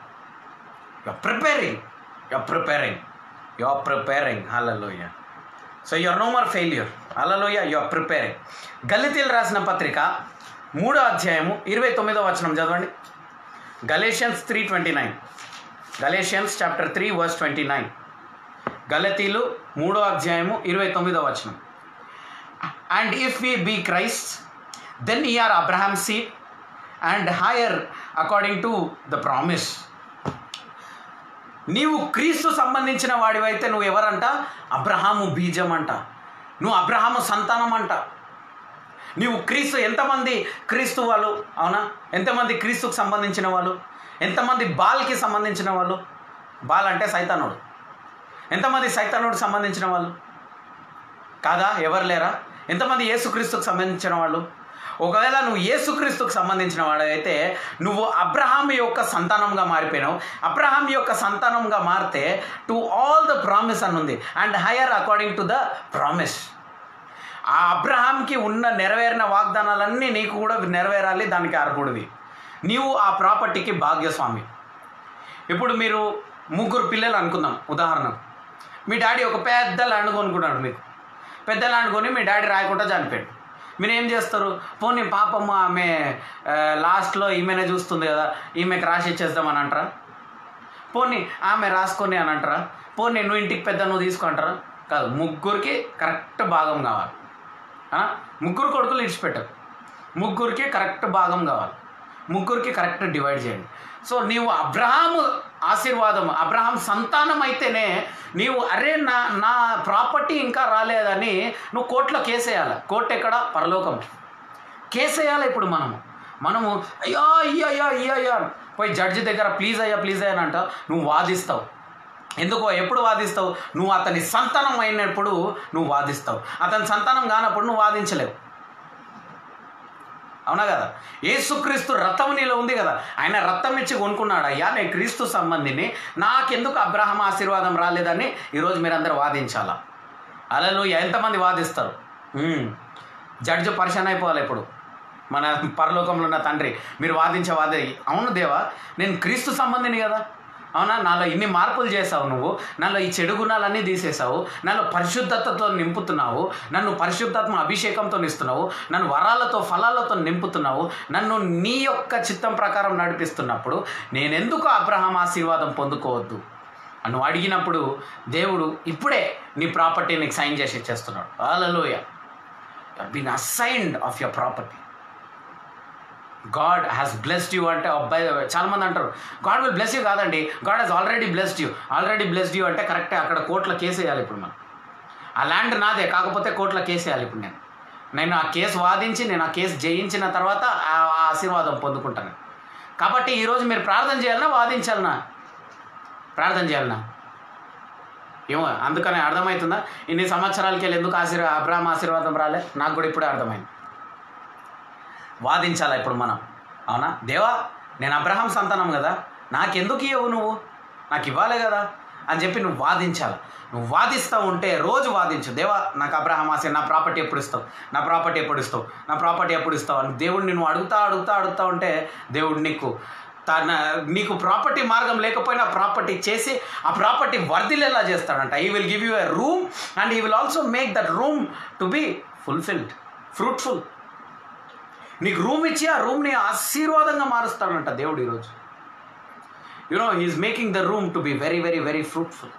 you preparing you preparing you preparing hallelujah so you are no more failure hallelujah you are preparing గలితీలు రాసిన పత్రిక మూడో అధ్యాయము ఇరవై తొమ్మిదో వచనం చదవండి Galatians three twenty nine Galatians chapter three verse twenty nine గలతీలు మూడో అధ్యాయము ఇరవై తొమ్మిదో వచనం and if we be Christ then ye are Abraham seed and heir according to the promise నీవు క్రీస్తు సంబంధించిన వాడివైతే నువ్వు ఎవరంట అబ్రహాము బీజం అంట నువ్వు అబ్రహాము సంతానం అంట నీవు క్రీస్తు ఎంతమంది క్రీస్తు వాళ్ళు అవునా ఎంతమంది క్రీస్తుకు సంబంధించిన వాళ్ళు ఎంతమంది బాల్కి సంబంధించిన వాళ్ళు బాల్ అంటే సైతానుడు ఎంతమంది సైతానుడికి సంబంధించిన వాళ్ళు కాదా ఎవరు లేరా ఎంతమంది యేసుక్రీస్తుకు సంబంధించిన వాళ్ళు ఒకవేళ నువ్వు యేసుక్రీస్తుకు సంబంధించిన వాడైతే నువ్వు అబ్రహాం యొక్క సంతానంగా మారిపోయినావు అబ్రహాం యొక్క సంతానంగా మారితే టు ఆల్ ద ప్రామిస్ అని ఉంది and heir according to the promise ఆ అబ్రహాంకి ఉన్న నెరవేరిన వాగ్దానాలన్నీ నీకు కూడా నెరవేరాలి దానికి అర్హుడివి నీవు ఆ ప్రాపర్టీకి భాగ్యస్వామి ఇప్పుడు మీరు ముగ్గురు పిల్లలు అనుకుందాం ఉదాహరణ మీ డాడీ ఒక పెద్ద ల్యాండ్ కొనుక్కున్నాడు మీకు పెద్ద ల్యాండ్ కొని మీ డాడీ రాయకుండా చనిపోయాడు మీరు ఏం చేస్తారు పోనీ పాపమ్మ ఆమె ఆ, లాస్ట్లో ఈమెనే చూస్తుంది కదా ఈమెకి రాసి ఇచ్చేద్దామని అంటారా పోనీ ఆమె రాసుకొని అని అంటారా పోనీ నువ్వు ఇంటికి పెద్ద నువ్వు తీసుకుంటారా కాదు ముగ్గురికి కరెక్ట్ భాగం కావాలి ఆ? ముగ్గురు కొడుకులు ఇడిచిపెట్టరు ముగ్గురికి కరెక్ట్ భాగం కావాలి ముగ్గురికి కరెక్ట్ డివైడ్ చేయండి సో నీవు అబ్రహాము ఆశీర్వాదం అబ్రహాం సంతానం అయితేనే నీవు అరే నా నా ప్రాపర్టీ ఇంకా రాలేదని నువ్వు కోర్టులో కేసేయాలి కోర్టు ఎక్కడ పరలోకం కేసేయాలి ఇప్పుడు మనము మనము అయ్యో అయ్యో అయ్యో అయ్యో అయ్యో అని పోయి జడ్జి దగ్గర ప్లీజ్ అయ్యా ప్లీజ్ అయ్యా అని అంటావు నువ్వు వాదిస్తావు ఎందుకో ఎప్పుడు వాదిస్తావు నువ్వు అతని సంతానం అయినప్పుడు నువ్వు వాదిస్తావు అతని సంతానం కానప్పుడు నువ్వు వాదించలేవు అవునా కదా ఏసుక్రీస్తు రథం నీలో ఉంది కదా ఆయన రథం ఇచ్చి కొనుక్కున్నాడు అయ్యా నేను క్రీస్తు సంబంధిని నాకెందుకు అబ్రహం ఆశీర్వాదం రాలేదని ఈరోజు మీరందరూ వాదించాలా అలలు ఎంతమంది వాదిస్తారు ఉమ్. జడ్జి పరిశాన్ అయిపోవాలి ఇప్పుడు మన పరలోకంలో ఉన్న తండ్రి మీరు వాదించే వాదే అవును దేవా నేను క్రీస్తు సంబంధిని కదా అవునా నాలో ఇన్ని మార్పులు చేసావు నువ్వు నాలో ఈ చెడు గుణాలన్నీ తీసేసావు నాలో పరిశుద్ధతతో నింపుతున్నావు నన్ను పరిశుద్ధాత్మ అభిషేకంతో ఇస్తున్నావు నన్ను వరాలతో ఫలాలతో నింపుతున్నావు నన్ను నీ యొక్క చిత్తం ప్రకారం నడిపిస్తున్నప్పుడు నేనెందుకు అబ్రహాం ఆశీర్వాదం పొందుకోవద్దు అని నువ్వు అడిగినప్పుడు దేవుడు ఇప్పుడే నీ ప్రాపర్టీ నీకు సైన్ చేసి ఇచ్చేస్తున్నాడు alleluia been assigned of your property God has blessed you అంటే అబ్బాయి చాలామంది అంటారు గాడ్ విల్ బ్లెస్ యూ కాదండి God has already blessed you already blessed you అంటే కరెక్టే అక్కడ కోర్టులో కేసు వేయాలి ఇప్పుడు మనం ఆ ల్యాండ్ నాదే కాకపోతే కోర్టులో కేసు వేయాలి ఇప్పుడు నేను నేను ఆ కేసు వాదించి నేను ఆ కేసు జయించిన తర్వాత ఆ ఆ ఆశీర్వాదం పొందుకుంటాను కాబట్టి ఈరోజు మీరు ప్రార్థన చేయాలన్నా వాదించాలనా ప్రార్థన చేయాలనా ఏమో అందుకనే అర్థమవుతుందా ఇన్ని సంవత్సరాలకి వెళ్ళి ఎందుకు ఆశీర్వా అబ్రాహ్మ ఆశీర్వాదం రాలే నాకు కూడా ఇప్పుడే అర్థమైంది వాదించాలా ఇప్పుడు మనం అవునా దేవా నేను అబ్రహాం సంతానం కదా నాకెందుకు ఇవ్వవు నువ్వు నాకు ఇవ్వాలి కదా అని చెప్పి నువ్వు వాదించాలి నువ్వు వాదిస్తూ ఉంటే రోజు వాదించు దేవా నాకు అబ్రహాం ఆశ నా ప్రాపర్టీ ఎప్పుడు ఇస్తావు నా ప్రాపర్టీ ఎప్పుడు ఇస్తావు నా ప్రాపర్టీ ఎప్పుడు ఇస్తావు అని దేవుడిని నువ్వు అడుగుతా అడుగుతా అడుగుతా ఉంటే దేవుడు నీకు తన నీకు ప్రాపర్టీ మార్గం లేకపోయినా ప్రాపర్టీ చేసి ఆ ప్రాపర్టీ వర్ధిల్లేలా చేస్తాడంట he will give you a room and he will also make that room to be fulfilled fruitful నీకు రూమ్ ఇచ్చి ఆ రూమ్ని ఆశీర్వాదంగా మారుస్తాడంట దేవుడు ఈరోజు you know he is making the room to be very very very fruitful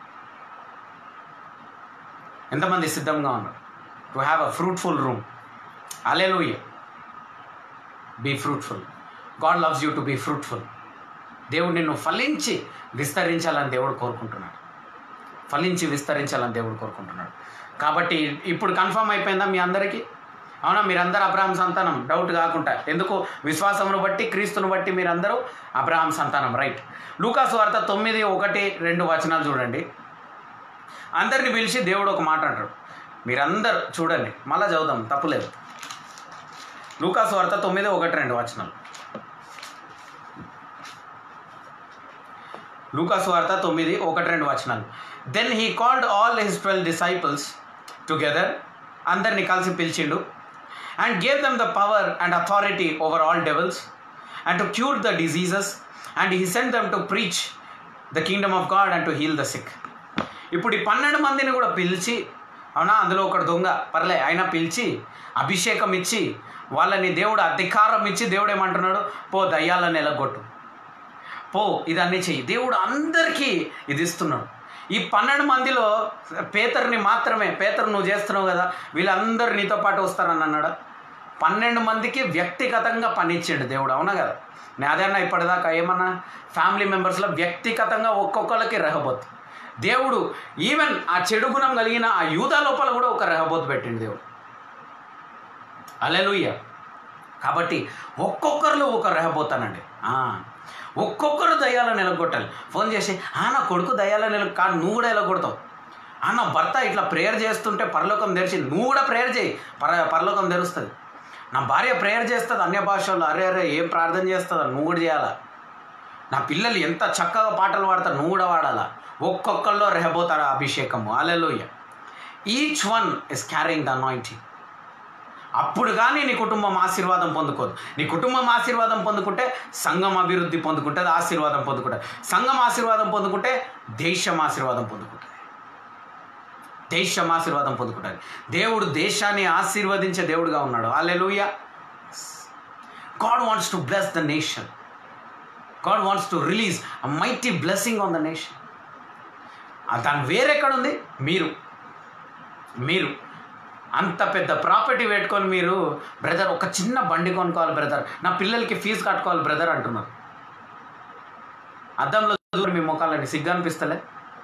ఎంతమంది సిద్ధంగా ఉన్నారు to have a fruitful room alleluia be fruitful God loves you to be fruitful దేవుడు నిన్ను ఫలించి విస్తరించాలని దేవుడు కోరుకుంటున్నాడు ఫలించి విస్తరించాలని దేవుడు కోరుకుంటున్నాడు కాబట్టి ఇప్పుడు కన్ఫర్మ్ అయిపోయిందా మీ అందరికీ అవునా మీరందరూ అబ్రహాం సంతానం డౌట్ కాకుండా ఎందుకు విశ్వాసమును బట్టి క్రీస్తును బట్టి మీరందరూ అబ్రహాం సంతానం రైట్ లూకాసు వార్త తొమ్మిది ఒకటి రెండు వచనాలు చూడండి అందరిని పిలిచి దేవుడు ఒక మాట అంటాడు మీరందరూ చూడండి మళ్ళా చదువుదాం తప్పులేదు లూకాసు వార్త తొమ్మిది ఒకటి రెండు వచనాలు లూకాసు వార్త తొమ్మిది ఒకటి రెండు వచనాలు then he called all his twelve disciples together అందరిని కలిసి పిలిచిండు and gave them the power and authority over all devils and to cure the diseases and he send them to preach the kingdom of God and to heal the sick ఇప్పుడు ఈ పన్నెండు మందిని కూడా పిలిచి అవునా అందులో ఒకడు దొంగ పర్లే అయినా పిలిచి అభిషేకం ఇచ్చి వాళ్ళని దేవుడు అధికారం ఇచ్చి దేవుడు ఏమంటున్నాడు పో దయ్యాలను ఎలగొట్టు పో ఇదన్నీ చెయ్యి దేవుడు అందరికీ ఇది ఇస్తున్నాడు ఈ పన్నెండు మందిలో పేతరుని మాత్రమే పేతరు నువ్వు చేస్తున్నావు కదా వీళ్ళందరూ నీతో పాటు వస్తారని అన్నాడా పన్నెండు మందికి వ్యక్తిగతంగా పని ఇచ్చిండు దేవుడు అవునా కదా నేను అదేనా ఇప్పటిదాకా ఏమన్నా ఫ్యామిలీ మెంబర్స్లో వ్యక్తిగతంగా ఒక్కొక్కరికి రెహబోత్ దేవుడు ఈవెన్ ఆ చెడు గుణం కలిగిన ఆ యూదా లోపల కూడా ఒక రెహబోత్ పెట్టిండు దేవుడు అలెలుయ్య కాబట్టి ఒక్కొక్కరిలో ఒక రెహబోతానండి ఆ, ఒక్కొక్కరు దయ్యాలను నిలగొట్టాలి ఫోన్ చేసి ఆ నా కొడుకు దయ్యాలను నిల కాదు నువ్వు కూడా నిలగొడతావు ఆ నా భర్త ఇట్లా ప్రేయర్ చేస్తుంటే పరలోకం తెరిచి నువ్వు కూడా ప్రేయర్ చేయి పర పరలోకం తెరుస్తుంది నా భార్య ప్రేయర్ చేస్తుంది అన్య భాషల్లో అరే అరే ఏం ప్రార్థన చేస్తుందా నువ్వు కూడా చేయాలా నా పిల్లలు ఎంత చక్కగా పాటలు పాడతారు నువ్వు కూడా వాడాలా ఒక్కొక్కరిలో రెహబోతారు అభిషేకము alleluia each one is carrying the anointing అప్పుడు కానీ నీ కుటుంబం ఆశీర్వాదం పొందుకోదు నీ కుటుంబం ఆశీర్వాదం పొందుకుంటే సంఘం అభివృద్ధి పొందుకుంటుంది ఆశీర్వాదం పొందుకుంటుంది సంఘం ఆశీర్వాదం పొందుకుంటే దేశం ఆశీర్వాదం పొందుకుంటుంది దేశం ఆశీర్వాదం పొందుకుంటుంది దేవుడు దేశాన్ని ఆశీర్వదించే దేవుడుగా ఉన్నాడు alleluia God wants to bless the nation God wants to release a mighty blessing on the nation దాని వేరెక్కడుంది మీరు మీరు అంత పెద్ద ప్రాపర్టీ పెట్టుకొని మీరు బ్రదర్ ఒక చిన్న బండి కొనుక్కోవాలి బ్రదర్ నా పిల్లలకి ఫీజు కట్టుకోవాలి బ్రదర్ అంటున్నారు అద్దంలో చూడు మీ ముఖాలని సిగ్గు అనిపిస్తలే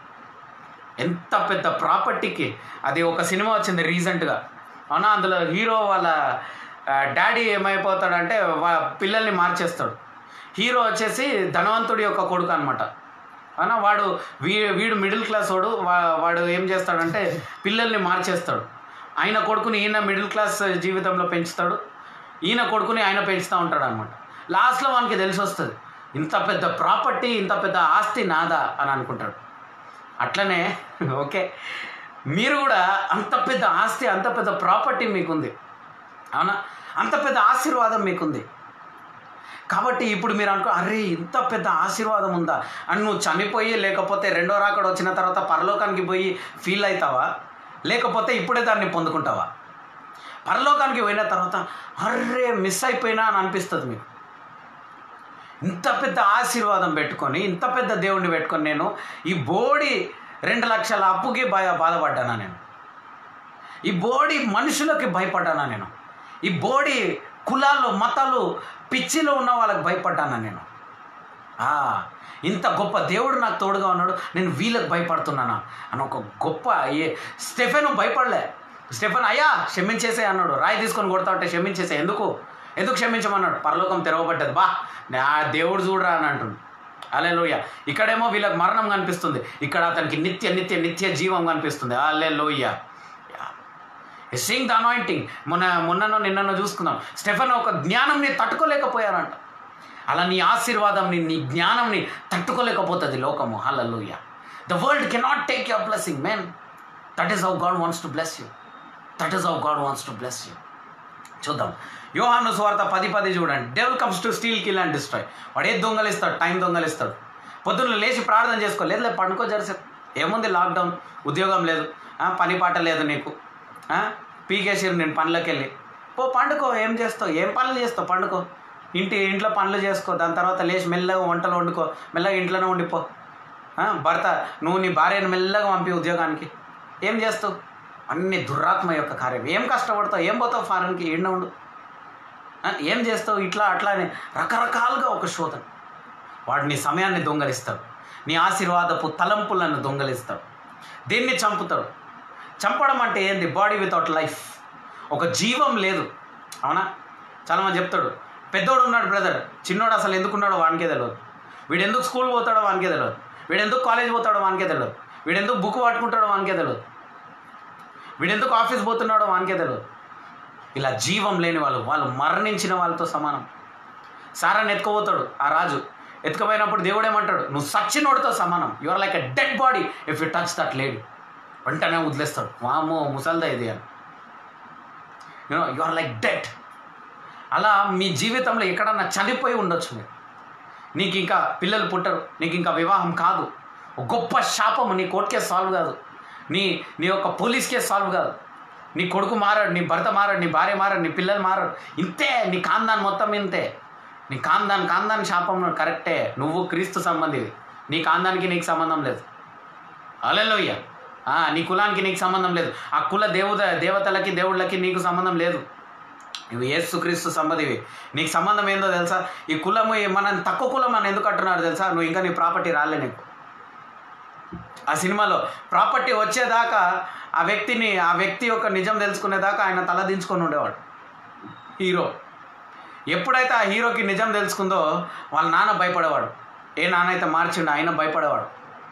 ఎంత పెద్ద ప్రాపర్టీకి అది ఒక సినిమా వచ్చింది రీసెంట్గా అవునా అందులో హీరో వాళ్ళ డాడీ ఏమైపోతాడంటే వా పిల్లల్ని మార్చేస్తాడు హీరో వచ్చేసి ధనవంతుడి యొక్క కొడుకు అనమాట అవునా వాడు వీ వీడు మిడిల్ క్లాస్ వాడు వా- వాడు ఏం చేస్తాడంటే పిల్లల్ని మార్చేస్తాడు ఆయన కొడుకుని ఈయన మిడిల్ క్లాస్ జీవితంలో పెంచుతాడు ఈయన కొడుకుని ఆయన పెంచుతూ ఉంటాడు అనమాట లాస్ట్లో వానికి తెలిసి వస్తుంది ఇంత పెద్ద ప్రాపర్టీ ఇంత పెద్ద ఆస్తి నాదా అని అనుకుంటాడు అట్లనే ఓకే మీరు కూడా అంత పెద్ద ఆస్తి అంత పెద్ద ప్రాపర్టీ మీకుంది అవునా అంత పెద్ద ఆశీర్వాదం మీకుంది కాబట్టి ఇప్పుడు మీరు అనుకో అరే ఇంత పెద్ద ఆశీర్వాదం ఉందా అని నువ్వు చనిపోయి లేకపోతే రెండో రాకడ వచ్చిన తర్వాత పరలోకానికి పోయి ఫీల్ అవుతావా లేకపోతే ఇప్పుడే దాన్ని పొందుకుంటావా పరలోకానికి పోయిన తర్వాత అర్రే మిస్ అయిపోయినా అని అనిపిస్తుంది మీకు ఇంత పెద్ద ఆశీర్వాదం పెట్టుకొని ఇంత పెద్ద దేవుడిని పెట్టుకొని నేను ఈ బోడి రెండు లక్షల అప్పుకి భయ బాధపడ్డానా నేను ఈ బోడి మనుషులకి భయపడ్డానా నేను ఈ బోడి కులాలు మతాలు పిచ్చిలో ఉన్న వాళ్ళకి భయపడ్డానా నేను ఆ, ఇంత గొప్ప దేవుడు నాకు తోడుగా ఉన్నాడు నేను వీళ్ళకి భయపడుతున్నానా అని ఒక గొప్ప ఏ స్టెఫెన్ భయపడలే స్టెఫెన్ అయ్యా క్షమించేసే అన్నాడు రాయి తీసుకొని కొడతా ఉంటే క్షమించేసే ఎందుకు ఎందుకు క్షమించమన్నాడు పరలోకం తెరవబడ్డది బా నా దేవుడు చూడరా అని అంటుండు అలే లోయ ఇక్కడేమో వీళ్ళకి మరణం కనిపిస్తుంది ఇక్కడ అతనికి నిత్య నిత్య నిత్య జీవం కనిపిస్తుంది అలే లోయ సింగ్ ద అనాయింటింగ్ మొన్న మొన్ననో నిన్ననో చూసుకుందాం స్టెఫెన్ ఒక జ్ఞానంని తట్టుకోలేకపోయారంట అలా నీ ఆశీర్వాదంని నీ జ్ఞానంని తట్టుకోలేకపోతుంది లోకము hallelujah the world cannot take your blessing men that is how God wants to bless you that is how God wants to bless you చూద్దాం యోహాను స్వార్థ పది పది చూడండి devil comes to steal kill and destroy వాడు ఏది దొంగలిస్తాడు time దొంగలిస్తాడు పొద్దున్న లేచి ప్రార్థన చేసుకో లేదు లేదు పండుకో జరిసే ఏముంది లాక్డౌన్ ఉద్యోగం లేదు ఆ, పని పాట లేదు నీకు ఆ, పీకేసిరు నేను పనులకు వెళ్ళి పో పండుకో ఏం చేస్తావు ఏం పనులు చేస్తావు పండుకో ఇంటి ఇంట్లో పనులు చేసుకో దాని తర్వాత లేచి మెల్లగా వంటలు వండుకో మెల్లగా ఇంట్లోనే ఉండిపో ఆ, భర్త నువ్వు నీ భార్యను మెల్లగా పంపి ఉద్యోగానికి ఏం చేస్తావు అన్ని దురాత్మ యొక్క కార్యం ఏం కష్టపడతావు ఏం పోతావు ఫారెన్కి ఎండ ఉండు ఆ, ఏం చేస్తావు ఇట్లా అట్లా అని రకరకాలుగా ఒక శోధన వాడు నీ సమయాన్ని దొంగలిస్తాడు నీ ఆశీర్వాదపు తలంపులను దొంగలిస్తాడు దీన్ని చంపుతాడు చంపడం అంటే ఏంది బాడీ వితౌట్ లైఫ్ ఒక జీవం లేదు అవునా చాలామంది చెప్తాడు పెద్దోడు ఉన్నాడు బ్రదర్ చిన్నోడు అసలు ఎందుకున్నాడో వానికే తెలియదు వీడు ఎందుకు స్కూల్ పోతాడో వానికే తెలియదు వీడు ఎందుకు కాలేజ్ పోతాడో వానికే తెలియదు వీడు ఎందుకు బుక్ పట్టుకుంటాడో వానికే తెలియదు వీడు ఎందుకు ఆఫీస్ పోతున్నాడో వానికే తెలియదు ఇలా జీవం లేని వాళ్ళు వాళ్ళు మరణించిన వాళ్ళతో సమానం సారాన్ని ఎత్తుకోపోతాడు ఆ రాజు ఎత్తుకుపోయినప్పుడు దేవుడు ఏమంటాడు నువ్వు సచ్చినోడితో సమానం you are like a dead body if you touch that lady వెంటనే వదిలేస్తాడు వామో ముసల్దా ఇది అని you know you are like dead అలా మీ జీవితంలో ఎక్కడన్నా చనిపోయి ఉండొచ్చు మీరు నీకు ఇంకా పిల్లలు పుట్టరు నీకు ఇంకా వివాహం కాదు ఒక గొప్ప శాపము నీ కోర్టు కేసు సాల్వ్ కాదు నీ నీ యొక్క పోలీస్ కేసు సాల్వ్ కాదు నీ కొడుకు మారాడు నీ భర్త మారాడు నీ భార్య మారాడు నీ పిల్లలు మారాడు ఇంతే నీ కాందాన్ని మొత్తం ఇంతే నీ కాందాన్ కాందాన్ శాపం కరెక్టే నువ్వు క్రీస్తు సంబంధివి నీ కాందానికి నీకు సంబంధం లేదు అలెలోయ్య నీ కులానికి నీకు సంబంధం లేదు ఆ కుల దేవత దేవతలకి దేవుళ్ళకి నీకు సంబంధం లేదు నువ్వు యేసుక్రీస్తు సంబంధివి నీకు సంబంధం ఏందో తెలుసా ఈ కులము మనం తక్కువ కులం అని ఎందుకు అంటున్నారు తెలుసా నువ్వు ఇంకా నీ ప్రాపర్టీ రాలే నీకు ఆ సినిమాలో ప్రాపర్టీ వచ్చేదాకా ఆ వ్యక్తిని ఆ వ్యక్తి యొక్క నిజం తెలుసుకునేదాకా ఆయన తలదించుకొని ఉండేవాడు హీరో ఎప్పుడైతే ఆ హీరోకి నిజం తెలుసుకుందో వాళ్ళ నాన్న భయపడేవాడు ఏ నాన్న అయితే మార్చిండు ఆయన భయపడేవాడు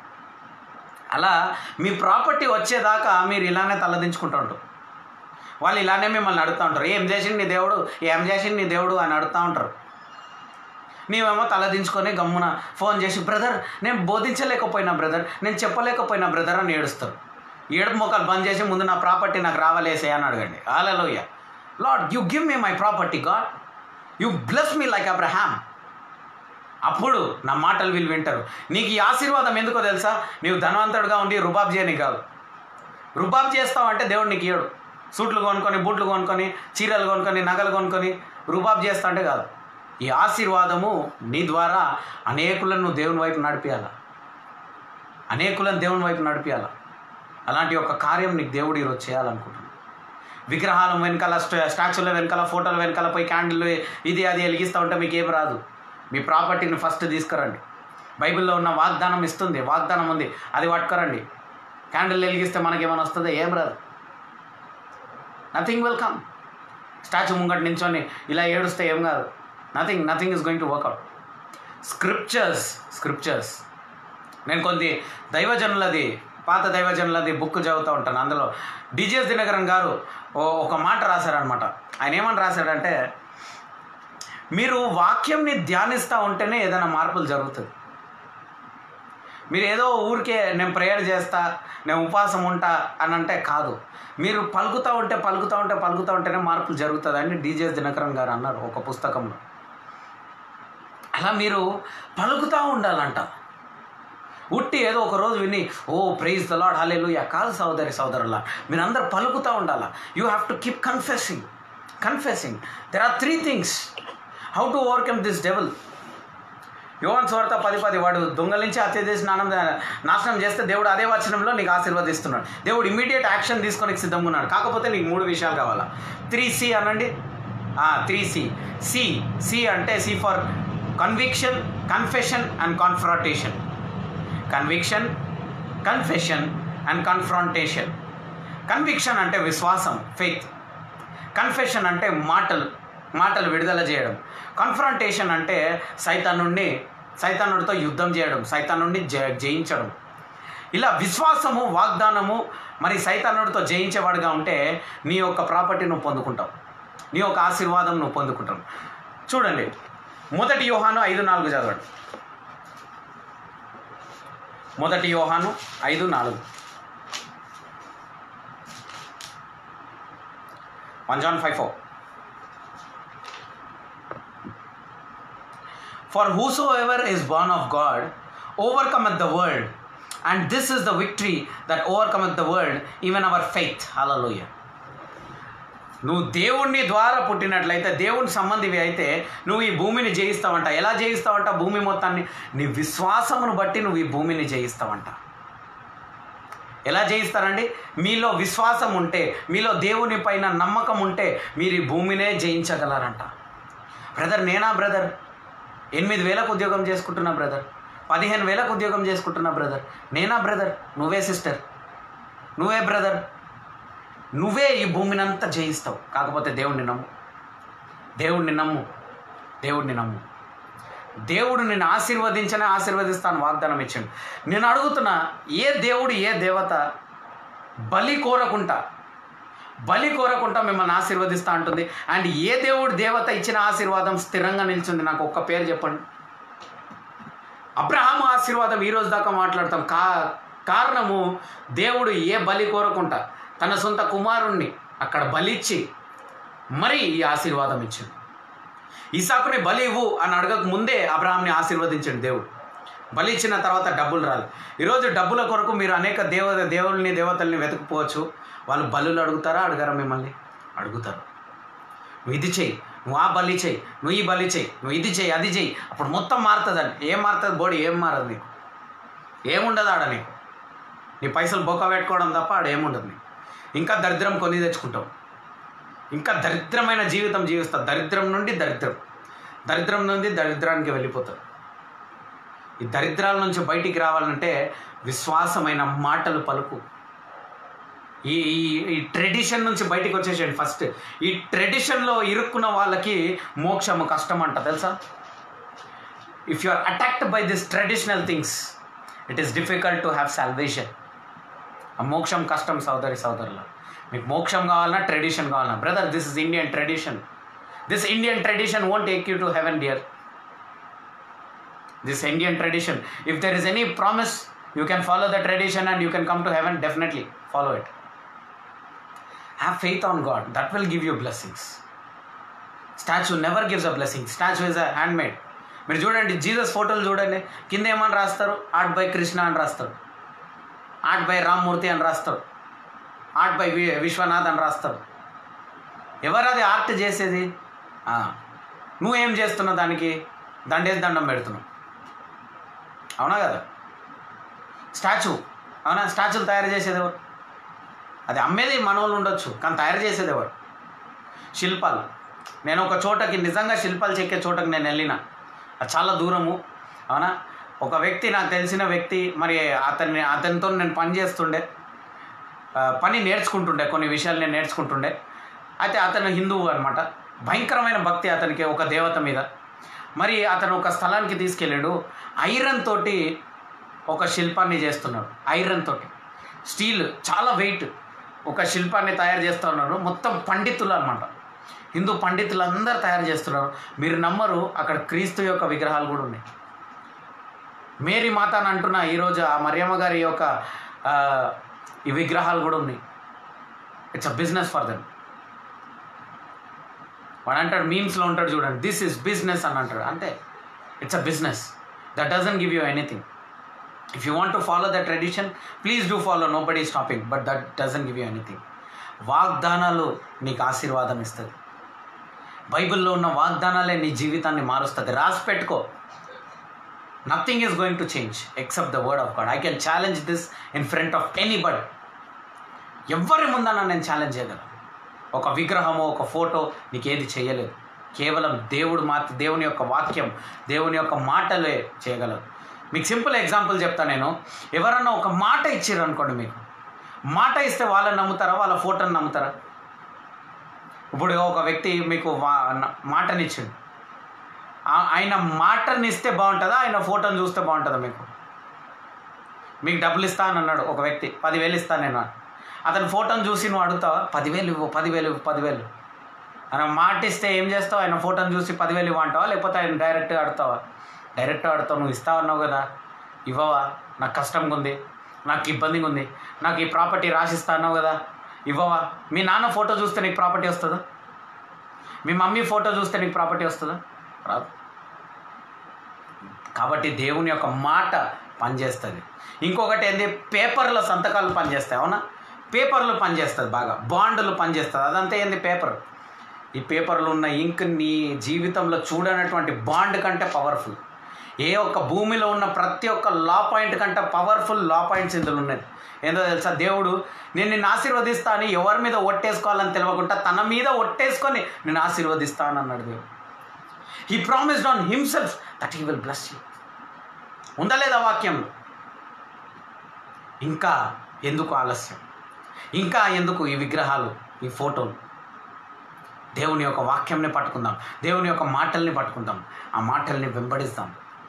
అలా మీ ప్రాపర్టీ వచ్చేదాకా మీరు ఇలానే తలదించుకుంటూ ఉంటారు వాళ్ళు ఇలానే మిమ్మల్ని అడుగుతూ ఉంటారు ఏం చేసిండు నీ దేవుడు ఏం చేసిండు నీ దేవుడు అని అడుగుతూ ఉంటారు నీవేమో తలదించుకొని గమ్మున ఫోన్ చేసి బ్రదర్ నేను బోధించలేకపోయినా బ్రదర్ నేను చెప్పలేకపోయినా బ్రదర్ అని ఏడుస్తారు ఏడుపు మొక్కలు బంద్ చేసి ముందు నా ప్రాపర్టీ నాకు రావాలేసే అని అడగండి alleluia Lord you give me my property God you bless me like Abraham అప్పుడు నా మాటలు వీళ్ళు వింటారు నీకు ఈ ఆశీర్వాదం ఎందుకో తెలుసా నీవు ధనవంతుడుగా ఉండి రుబాబ్ చేయని కాదు రుబాబ్ చేస్తావంటే దేవుడు నీకు ఇయ్యడు సూట్లు కొనుక్కొని బూట్లు కొనుక్కొని చీరలు కొనుక్కొని నగలు కొనుక్కొని రుబాబ్ చేస్తా అంటే కాదు ఈ ఆశీర్వాదము నీ ద్వారా అనేకులను నువ్వు దేవుని వైపు నడిపించాల అనేకులను దేవుని వైపు నడిపించాల అలాంటి ఒక కార్యం నీకు దేవుడు ఈరోజు చేయాలనుకుంటున్నాను విగ్రహాల వెనకాల స్టా- స్టాచ్యూల వెనకాల ఫోటోల వెనకాల పోయి క్యాండిల్ ఇది అది వెలిగిస్తూ ఉంటే మీకు ఏం రాదు మీ ప్రాపర్టీని ఫస్ట్ తీసుకురండి బైబిల్లో ఉన్న వాగ్దానం ఇస్తుంది వాగ్దానం ఉంది అది పట్టుకురండి క్యాండిల్ వెలిగిస్తే మనకేమైనా వస్తుందో ఏం రాదు నథింగ్ విల్ కమ్ స్టాచ్యూ ముంగట నించొని ఇలా ఏడుస్తే ఏం కాదు nothing nothing is going to work out scriptures scriptures నేను కొన్ని దైవజనులది పాత దైవజనులది బుక్ చదువుతూ ఉంటాను అందులో డిజిఎస్ దినకరన్ గారు ఓ- ఒక మాట రాశారనమాట ఆయన ఏమని రాశాడంటే మీరు వాక్యంని ధ్యానిస్తూ ఉంటేనే ఏదైనా మార్పులు జరుగుతుంది మీరు ఏదో ఊరికే నేను ప్రేయర్ చేస్తా నేను ఉపవాసం ఉంటా అని అంటే కాదు మీరు పలుకుతూ ఉంటే పలుకుతూ ఉంటే పలుకుతూ ఉంటేనే మార్పులు జరుగుతుంది అని డీజేఎస్ దినకరన్ గారు అన్నారు ఒక పుస్తకంలో అలా మీరు పలుకుతూ ఉండాలంట ఉట్టి ఏదో ఒక రోజు విని oh praise the Lord hallelujah కాదు సోదరి సోదరులా మీరందరూ పలుకుతూ ఉండాలా you have to keep confessing confessing there are three things how to overcome this devil యోవన్ స్వార్థ పది పది వాడు దొంగలించి హత్య చేసి నానం నాశనం చేస్తే దేవుడు అదే వచనంలో నీకు ఆశీర్వదిస్తున్నాడు దేవుడు ఇమీడియట్ యాక్షన్ తీసుకొని సిద్ధంగా ఉన్నాడు కాకపోతే నీకు మూడు విషయాలు కావాలా త్రీ సి అనండి త్రీ సి సి సి అంటే C for conviction confession and confrontation conviction confession and confrontation conviction అంటే విశ్వాసం ఫెయిత్ కన్ఫెషన్ అంటే మాటలు మాటలు విడుదల చేయడం కన్ఫ్రంటేషన్ అంటే సైతానుడిని సైతానుడితో యుద్ధం చేయడం సైతానుడిని జ జయించడం ఇలా విశ్వాసము వాగ్దానము మరి సైతానుడితో జయించేవాడుగా ఉంటే నీ యొక్క ప్రాపర్టీ నువ్వు పొందుకుంటావు నీ యొక్క ఆశీర్వాదం నువ్వు పొందుకుంటావు చూడండి మొదటి యోహాను ఐదు నాలుగు చదవండి మొదటి యోహాను ఐదు నాలుగు one John five four For whosoever is born of God overcometh the world, and this is the victory that overcometh the world, even our faith. Hallelujah. నువ్వు దేవుణ్ణి ద్వారా పుట్టినట్లయితే దేవుని సంబంధివి అయితే నువ్వు ఈ భూమిని జయిస్తావంట ఎలా జయిస్తావంట భూమి మొత్తాన్ని నీ విశ్వాసమును బట్టి నువ్వు ఈ భూమిని జయిస్తావంట ఎలా జయిస్తారండి మీలో విశ్వాసం ఉంటే మీలో దేవుని పైన నమ్మకం ఉంటే మీరు ఈ భూమినే జయించగలరంట బ్రదర్ నేనా బ్రదర్ ఎనిమిది వేలకు ఉద్యోగం చేసుకుంటున్నా బ్రదర్ పదిహేను వేలకు ఉద్యోగం చేసుకుంటున్నా బ్రదర్ నేనా బ్రదర్ నువ్వే సిస్టర్ నువ్వే బ్రదర్ నువ్వే ఈ భూమిని అంతా జయిస్తావు కాకపోతే దేవుణ్ణి నమ్ము దేవుణ్ణి నమ్ము దేవుణ్ణి నమ్ము దేవుడు నిన్ను ఆశీర్వదించనే ఆశీర్వదిస్తాను వాగ్దానం ఇచ్చాడు నేను అడుగుతున్నా ఏ దేవుడు ఏ దేవత బలి కోరకుంటా బలి కోరకుండా మిమ్మల్ని ఆశీర్వదిస్తా అంటుంది అండ్ ఏ దేవుడు దేవత ఇచ్చిన ఆశీర్వాదం స్థిరంగా నిల్చుంది నాకు ఒక్క పేరు చెప్పండి అబ్రహాము ఆశీర్వాదం ఈ రోజు దాకా మాట్లాడతాం కా కారణము దేవుడు ఏ బలి కోరకుండా తన సొంత కుమారుణ్ణి అక్కడ బలిచ్చి మరి ఈ ఆశీర్వాదం ఇచ్చింది ఇసాకుని బలి ఇవ్వు అని అడగక ముందే అబ్రహాంని ఆశీర్వదించండి దేవుడు బలి ఇచ్చిన తర్వాత డబ్బులు రాలి ఈరోజు డబ్బుల కొరకు మీరు అనేక దేవ దేవుల్ని దేవతల్ని వెతుకుపోవచ్చు వాళ్ళు బలులు అడుగుతారా అడగారా మిమ్మల్ని అడుగుతారు నువ్వు ఇది చెయ్యి నువ్వు ఆ బలి చేయి నువ్వు ఈ బలి చేయి నువ్వు ఇది చేయి అది చేయి అప్పుడు మొత్తం మారుతుందండి ఏం మారుతుంది బాడీ ఏం మారదు నీకు ఏముండదు ఆడ నీకు నీ పైసలు బొక్క పెట్టుకోవడం తప్ప ఆడ ఏముండదు నీకు ఇంకా దరిద్రం కొని తెచ్చుకుంటావు ఇంకా దరిద్రమైన జీవితం జీవిస్తావు దరిద్రం నుండి దరిద్రం దరిద్రం నుండి దరిద్రానికి వెళ్ళిపోతావు ఈ దరిద్రాల నుంచి బయటికి రావాలంటే విశ్వాసమైన మాటలు పలుకు ఈ ఈ ఈ ట్రెడిషన్ నుంచి బయటికి వచ్చేసేయండి ఫస్ట్ ఈ ట్రెడిషన్లో ఇరుక్కున్న వాళ్ళకి మోక్షము కష్టం అంట తెలుసా if you are attacked by this traditional things it is difficult to have salvation ఆ మోక్షం కష్టం సోదరి సోదరుల మీకు మోక్షం కావాలన్నా ట్రెడిషన్ కావాలన్నా brother this is Indian tradition this Indian tradition won't take you to heaven dear this Indian tradition. If there is any promise, you can follow the tradition and you can come to heaven, definitely follow it. Have faith on God, that will give you blessings. Statue never gives a blessing, statue is a handmade. మీరు చూడండి Jesus ఫోటోలు చూడండి కింద ఏమని రాస్తారు art by Krishna అని రాస్తారు art by Rammurthy అని రాస్తారు ఆర్ట్ బై వి విశ్వనాథ్ అని రాస్తారు ఎవరది ఆర్ట్ చేసేది ఆ, నువ్వేం చేస్తున్నావు దానికి దండేసి దండం పెడుతున్నావు అవునా కదా స్టాచ్యూ అవునా స్టాచ్యూలు తయారు చేసేది ఎవరు అది అమ్మేది మనోళ్ళు ఉండొచ్చు కానీ తయారు చేసేది ఎవరు శిల్పాలు నేను ఒక చోటకి నిజంగా శిల్పాలు చెక్కే చోటకి నేను వెళ్ళిన అది చాలా దూరము అవునా ఒక వ్యక్తి నాకు తెలిసిన వ్యక్తి మరి అతన్ని అతనితో నేను పని చేస్తుండే ఆ, పని నేర్చుకుంటుండే కొన్ని విషయాలు నేను నేర్చుకుంటుండే అయితే అతను హిందువు అనమాట భయంకరమైన భక్తి అతనికి ఒక దేవత మీద మరి అతను ఒక స్థలానికి తీసుకెళ్ళాడు ఐరన్ తోటి ఒక శిల్పాన్ని చేస్తున్నాడు ఐరన్ తోటి స్టీల్ చాలా వెయిట్ ఒక శిల్పాన్ని తయారు చేస్తూ ఉన్నారు మొత్తం పండితులు అనమాట హిందూ పండితులు అందరూ తయారు చేస్తున్నారు మీరు నమ్మరు అక్కడ క్రీస్తు యొక్క విగ్రహాలు కూడా ఉన్నాయి మేరీ మాత అని అంటున్న ఈరోజు ఆ మరియమ్మ గారి యొక్క ఆ, ఈ విగ్రహాలు కూడా ఉన్నాయి it's a business for them వాడు అంటాడు మీమ్స్లో ఉంటాడు చూడండి దిస్ ఇస్ బిజినెస్ అని అంటాడు అంటే it's a business that doesn't give you anything if you want to follow the tradition please do follow nobody stopping but that doesn't give you anything వాగ్దానాలు నీకు ఆశీర్వాదం ఇస్తుంది బైబిల్లో ఉన్న వాగ్దానాలే నీ జీవితాన్ని మారుస్తుంది రాసి పెట్టుకో nothing is going to change except the word of God I can challenge this in front of anybody ఎవరి ముందన్నా నేను ఛాలెంజ్ చేయగలను ఒక విగ్రహమో ఒక ఫోటో నీకు ఏది చేయలేదు కేవలం దేవుడు మాత్ర దేవుని యొక్క వాక్యం దేవుని యొక్క మాటలే చేయగలదు మీకు సింపుల్ ఎగ్జాంపుల్ చెప్తా నేను ఎవరన్నా ఒక మాట ఇచ్చారు అనుకోండి మీకు మాట ఇస్తే వాళ్ళని నమ్ముతారా వాళ్ళ ఫోటోని నమ్ముతారా ఇప్పుడు ఒక వ్యక్తి మీకు వా- న- మాటనిచ్చిండు ఆ- ఆయన మాటని ఇస్తే బాగుంటుందా ఆయన ఫోటోని చూస్తే బాగుంటుందా మీకు మీకు డబ్బులు ఇస్తా అని అన్నాడు ఒక వ్యక్తి పదివేలు ఇస్తాను నేను అతని ఫోటోని చూసి నువ్వు అడుగుతావా పదివేలు ఇవ్వు పదివేలు ఇవ్వు పదివేలు ఆయన మాట ఇస్తే ఏం చేస్తావు ఆయన ఫోటోని చూసి పదివేలు ఇవ్వంటావా లేకపోతే ఆయన డైరెక్ట్గా అడుగుతావా డైరెక్ట్గా అడుగుతావు నువ్వు ఇస్తావు అన్నావు కదా ఇవ్వవా నాకు కష్టంగా ఉంది నాకు ఇబ్బందిగా ఉంది నాకు ఈ ప్రాపర్టీ రాసిస్తా అన్నావు కదా ఇవ్వవా మీ నాన్న ఫోటో చూస్తే నీకు ప్రాపర్టీ వస్తుందా మీ మమ్మీ ఫోటో చూస్తే నీకు ప్రాపర్టీ వస్తుందా రాదు కాబట్టి దేవుని యొక్క మాట పనిచేస్తుంది ఇంకొకటి ఏంది పేపర్ల సంతకాలు పనిచేస్తాయి అవునా పేపర్లు పనిచేస్తుంది బాగా బాండ్లు పనిచేస్తుంది అదంతా ఏంది పేపర్ ఈ పేపర్లో ఉన్న ఇంక్ నీ జీవితంలో చూడనటువంటి బాండ్ కంటే పవర్ఫుల్ ఏ ఒక్క భూమిలో ఉన్న ప్రతి ఒక్క లా పాయింట్ కంటే పవర్ఫుల్ లా పాయింట్స్ ఇందులో ఉన్నాయి ఏందో తెలుసా దేవుడు నేను నిన్ను ఆశీర్వదిస్తా అని ఎవరి మీద ఒట్టేసుకోవాలని తెలియకుండా తన మీద ఒట్టేసుకొని నేను ఆశీర్వదిస్తాను అన్నాడు దేవుడు he promised on himself that he will bless you ఉందా లేదా వాక్యంలో ఇంకా ఎందుకు ఆలస్యం ఇంకా ఎందుకు ఈ విగ్రహాలు ఈ ఫోటోలు దేవుని యొక్క వాక్యంని పట్టుకుందాం దేవుని యొక్క మాటల్ని పట్టుకుందాం ఆ మాటల్ని వెంబడిస్తాం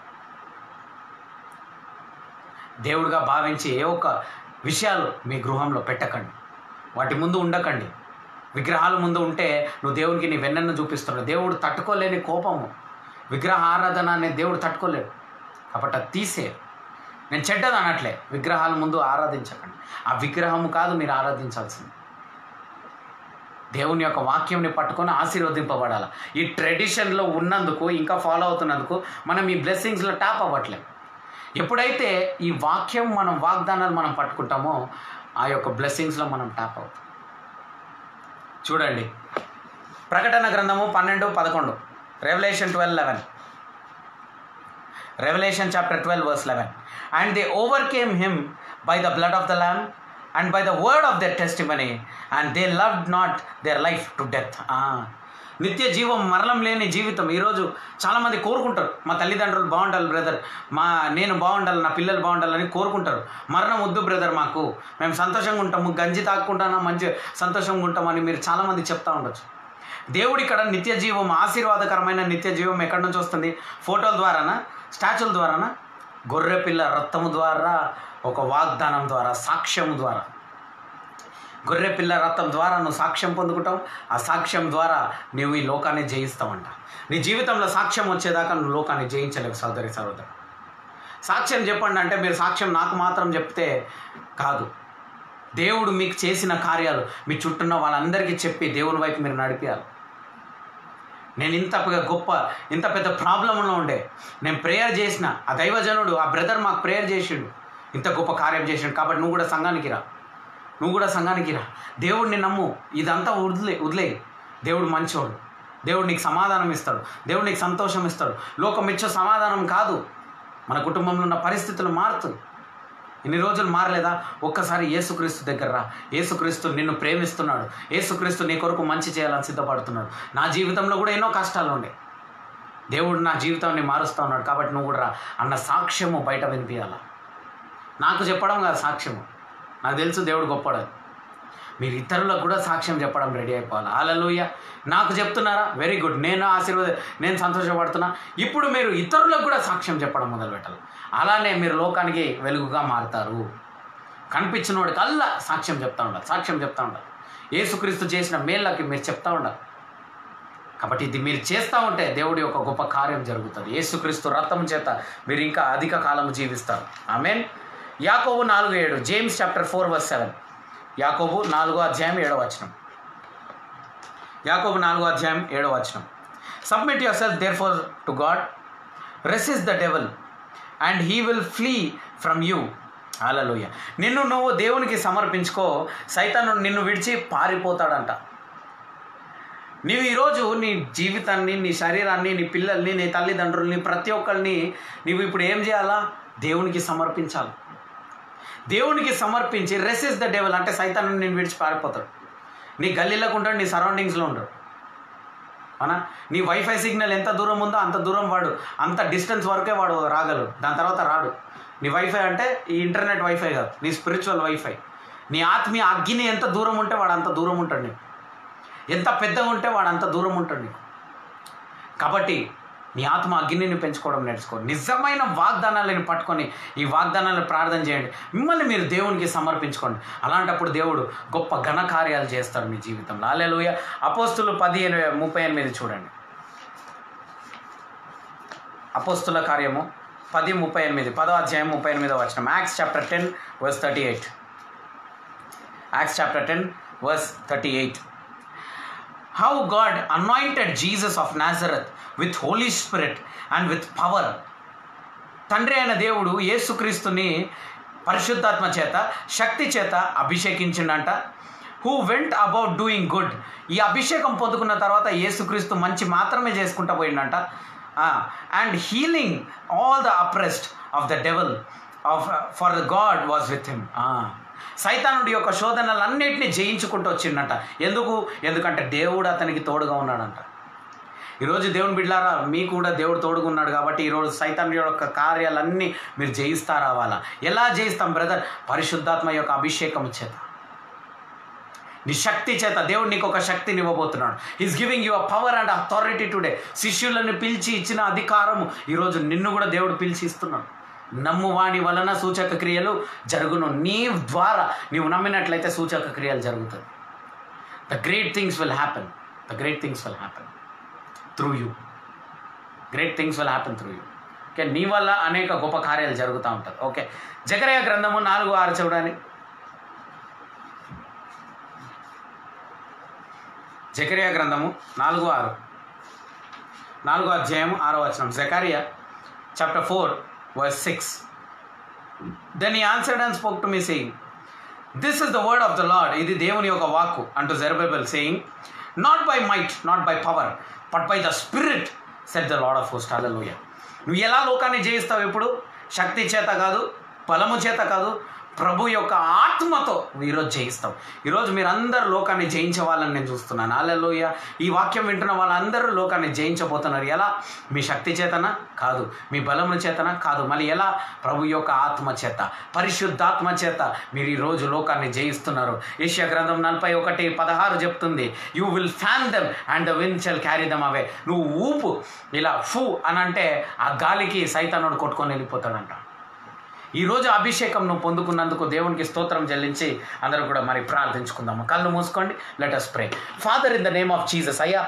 దేవుడిగా భావించి ఏ ఒక్క విషయాలు మీ గృహంలో పెట్టకండి వాటి ముందు ఉండకండి విగ్రహాల ముందు ఉంటే నువ్వు దేవునికి నీ వెన్నెన్ను చూపిస్తున్నావు దేవుడు తట్టుకోలేని కోపము విగ్రహ ఆరాధన అనే దేవుడు తట్టుకోలేడు కాబట్టి అది తీసే నేను చెడ్డది అనట్లే విగ్రహాల ముందు ఆరాధించకండి ఆ విగ్రహము కాదు మీరు ఆరాధించాల్సింది దేవుని యొక్క వాక్యంని పట్టుకొని ఆశీర్వదింపబడాలి ఈ ట్రెడిషన్లో ఉన్నందుకు ఇంకా ఫాలో అవుతున్నందుకు మనం ఈ బ్లెస్సింగ్స్లో ట్యాప్ అవ్వట్లేం ఎప్పుడైతే ఈ వాక్యం మనం వాగ్దానాలు మనం పట్టుకుంటామో ఆ యొక్క బ్లెస్సింగ్స్లో మనం ట్యాప్ అవుతాం చూడండి ప్రకటన గ్రంథము పన్నెండు పదకొండు Revelation twelve eleven Revelation chapter twelve verse eleven and they overcame him by the blood of the lamb and by the word of their testimony and they love not their life to death నిత్య జీవం మరణం లేని జీవితం ఈరోజు చాలామంది కోరుకుంటారు మా తల్లిదండ్రులు బాగుండాలి బ్రదర్ మా నేను బాగుండాలి నా పిల్లలు బాగుండాలని కోరుకుంటారు మరణం వద్దు బ్రదర్ మాకు మేము సంతోషంగా ఉంటాము గంజి తాక్కుంటానా మంచి సంతోషంగా ఉంటామని మీరు చాలామంది చెప్తా ఉండొచ్చు దేవుడు ఇక్కడ నిత్య జీవం ఆశీర్వాదకరమైన నిత్య జీవం ఎక్కడి నుంచి వస్తుంది ఫోటోల ద్వారానా స్టాచ్యూల ద్వారానా గొర్రె పిల్ల రక్తము ద్వారా ఒక వాగ్దానం ద్వారా సాక్ష్యం ద్వారా గొర్రె పిల్ల రక్తం ద్వారా నువ్వు సాక్ష్యం పొందుకుంటావు ఆ సాక్ష్యం ద్వారా నువ్వు ఈ లోకాన్ని జయిస్తావంట నీ జీవితంలో సాక్ష్యం వచ్చేదాకా నువ్వు లోకాన్ని జయించలేవు సోదరి సోదరు సాక్ష్యం చెప్పండి అంటే మీరు సాక్ష్యం నాకు మాత్రం చెప్తే కాదు దేవుడు మీకు చేసిన కార్యాలు మీ చుట్టూన్న వాళ్ళందరికీ చెప్పి దేవుని వైపు మీరు నడిపించాలి నేను ఇంత పెద్ద గొప్ప ఇంత పెద్ద ప్రాబ్లంలో ఉండే నేను ప్రేయర్ చేసిన ఆ దైవజనుడు ఆ బ్రదర్ మాకు ప్రేయర్ చేసిండు ఇంత గొప్ప కార్యం చేసిండు కాబట్టి నువ్వు కూడా సంఘానికి రా నువ్వు కూడా సంఘానికి రా దేవుడిని నమ్ము ఇదంతా వదిలే వదిలే దేవుడు మంచోడు దేవుడు నీకు సమాధానం ఇస్తాడు దేవుడు నీకు సంతోషం ఇస్తాడు లోకం ఇచ్చే సమాధానం కాదు మన కుటుంబంలో ఉన్న పరిస్థితులు మారుతుంది ఇన్ని రోజులు మారలేదా ఒక్కసారి యేసుక్రీస్తు దగ్గర రా యేసుక్రీస్తు నిన్ను ప్రేమిస్తున్నాడు యేసుక్రీస్తు నీ కొరకు మంచి చేయాలని సిద్ధపడుతున్నాడు నా జీవితంలో కూడా ఎన్నో కష్టాలు ఉండే దేవుడు నా జీవితాన్ని మారుస్తూ ఉన్నాడు కాబట్టి నువ్వు కూడా రా అన్న సాక్ష్యము బయట వినిపించాలా నాకు చెప్పడం కాదు సాక్ష్యము నాకు తెలుసు దేవుడు గొప్పడని మీరు ఇతరులకు కూడా సాక్ష్యం చెప్పడం రెడీ అయిపోవాలి అలలుయ నాకు చెప్తున్నారా వెరీ గుడ్ నేను ఆశీర్వాద నేను సంతోషపడుతున్నా ఇప్పుడు మీరు ఇతరులకు కూడా సాక్ష్యం చెప్పడం మొదలు పెట్టాలి అలానే మీరు లోకానికి వెలుగుగా మారుతారు కనిపించిన వాడికి అల్లా సాక్ష్యం చెప్తా ఉండాలి సాక్ష్యం చెప్తా ఉండాలి ఏసుక్రీస్తు చేసిన మేళ్ళకి మీరు చెప్తా ఉండాలి కాబట్టి ఇది మీరు చేస్తూ ఉంటే దేవుడి యొక్క గొప్ప కార్యం జరుగుతుంది యేసుక్రీస్తు రక్తం చేత మీరు ఇంకా అధిక కాలం జీవిస్తారు ఆమెన్ యాకోబు నాలుగు ఏడు James chapter four verse seven యాకోబు నాలుగో అధ్యాయం ఏడవ వచనం యాకోబు నాలుగో అధ్యాయం ఏడవ వచనం submit yourself therefore to God resist the devil and he will flee from you alleluia నిన్ను నువ్వు దేవునికి సమర్పించుకో సైతాను నిన్ను విడిచి పారిపోతాడంట నీవు ఈరోజు నీ జీవితాన్ని నీ శరీరాన్ని నీ పిల్లల్ని నీ తల్లిదండ్రుల్ని ప్రతి ఒక్కరిని నీవు ఇప్పుడు ఏం చేయాలా దేవునికి సమర్పించాలి దేవునికి సమర్పించి రెసిస్ ద డెవల్ అంటే సైతాన్ని నేను విడిచి పారిపోతాడు నీ గల్లీలకు ఉంటాడు నీ సరౌండింగ్స్లో ఉండడు అవునా నీ వైఫై సిగ్నల్ ఎంత దూరం ఉందో అంత దూరం వాడు అంత డిస్టెన్స్ వరకే వాడు రాగలడు దాని తర్వాత రాడు నీ వైఫై అంటే ఈ ఇంటర్నెట్ వైఫై కాదు నీ స్పిరిచువల్ వైఫై నీ ఆత్మీయ అగ్ని ఎంత దూరం ఉంటే వాడు అంత దూరం ఉంటాడు నీకు ఎంత పెద్దగా ఉంటే వాడు అంత దూరం ఉంటాడు నీకు కాబట్టి నీ ఆత్మ అగ్నిని పెంచుకోవడం నేర్చుకో నిజమైన వాగ్దానాలను పట్టుకొని ఈ వాగ్దానాలను ప్రార్థన చేయండి మిమ్మల్ని మీరు దేవునికి సమర్పించుకోండి అలాంటప్పుడు దేవుడు గొప్ప ఘన కార్యాలు చేస్తాడు మీ జీవితంలో అలెలుయ అపోస్తులు పదిహేను ముప్పై ఎనిమిది చూడండి అపోస్తుల కార్యము పది ముప్పై ఎనిమిది పదో అధ్యాయం ముప్పై ఎనిమిదో వచ్చిన Acts chapter ten verse thirty eight Acts chapter ten verse thirty eight how God anointed Jesus of Nazareth with Holy Spirit and with power. తండ్రి అయిన దేవుడు యేసుక్రీస్తుని పరిశుద్ధాత్మ చేత శక్తి చేత అభిషేకించిండంట who went about doing good ఈ అభిషేకం పొందుకున్న తర్వాత యేసుక్రీస్తు మంచి మాత్రమే చేసుకుంటా పోయిండంట and healing all the oppressed of the devil of for the God was with him సైతానుడి యొక్క శోధనలన్నింటినీ జయించుకుంటూ వచ్చిండట ఎందుకు ఎందుకంటే దేవుడు అతనికి తోడుగా ఉన్నాడంట ఈరోజు దేవుని బిడ్డారా మీకు కూడా దేవుడు తోడుగా ఉన్నాడు కాబట్టి ఈరోజు సైతాన్ యొక్క కార్యాలన్నీ మీరు జయిస్తా రావాలా ఎలా జయిస్తాం బ్రదర్ పరిశుద్ధాత్మ యొక్క అభిషేకం చేత నీ శక్తి చేత దేవుడు నీకు ఒక శక్తిని ఇవ్వబోతున్నాడు is giving your power and authority today శిష్యులను పిలిచి ఇచ్చిన అధికారము ఈరోజు నిన్ను కూడా దేవుడు పిలిచి ఇస్తున్నాడు నమ్మువాని వలన సూచక క్రియలు జరుగును నీ ద్వారా నీవు నమ్మినట్లయితే సూచక క్రియలు జరుగుతుంది the great things will happen the great things will happen through you great things will happen through you okay నీ వల్ల అనేక గొప్ప కార్యాలు జరుగుతూ ఉంటుంది ఓకే జకరయ గ్రంథము నాలుగు ఆరు చూడని జకరియా గ్రంథము నాలుగు ఆరు నాలుగో అధ్యాయం ఆరో వచనం Zechariah chapter four verse 6 then he answered and spoke to me saying this is the word of the lord ఇది దేవుని యొక్క వాక్కు అంటూ Zerubbabel saying not by might not by power but by the spirit saith the Lord of host alleluia నువ్వు ఎలా లోకాన్ని జయిస్తావు ఇప్పుడు శక్తి చేత కాదు బలము చేత కాదు ప్రభు యొక్క ఆత్మతో నువ్వు ఈరోజు జయిస్తావు ఈరోజు మీరందరూ లోకాన్ని జయించే వాళ్ళని నేను చూస్తున్నాను అల్లెలోయ ఈ వాక్యం వింటున్న వాళ్ళందరూ లోకాన్ని జయించబోతున్నారు ఎలా మీ శక్తి చేతన కాదు మీ బలము చేతన కాదు మళ్ళీ ఎలా ప్రభు యొక్క ఆత్మ చేత పరిశుద్ధాత్మ చేత మీరు ఈరోజు లోకాన్ని జయిస్తున్నారు ఏషియా గ్రంథం నలభై ఒకటి పదహారు చెప్తుంది you will fan them and the wind shall carry them away నువ్వు ఊపు ఇలా ఫూ అని అంటే ఆ గాలికి సైతానుడు కొట్టుకొని వెళ్ళిపోతాడంట ఈరోజు అభిషేకం నువ్వు పొందుకున్నందుకు దేవునికి స్తోత్రం చెల్లించి అందరూ కూడా మరి ప్రార్థించుకుందాము కళ్ళు మూసుకోండి let us pray father in the name of Jesus అయ్యా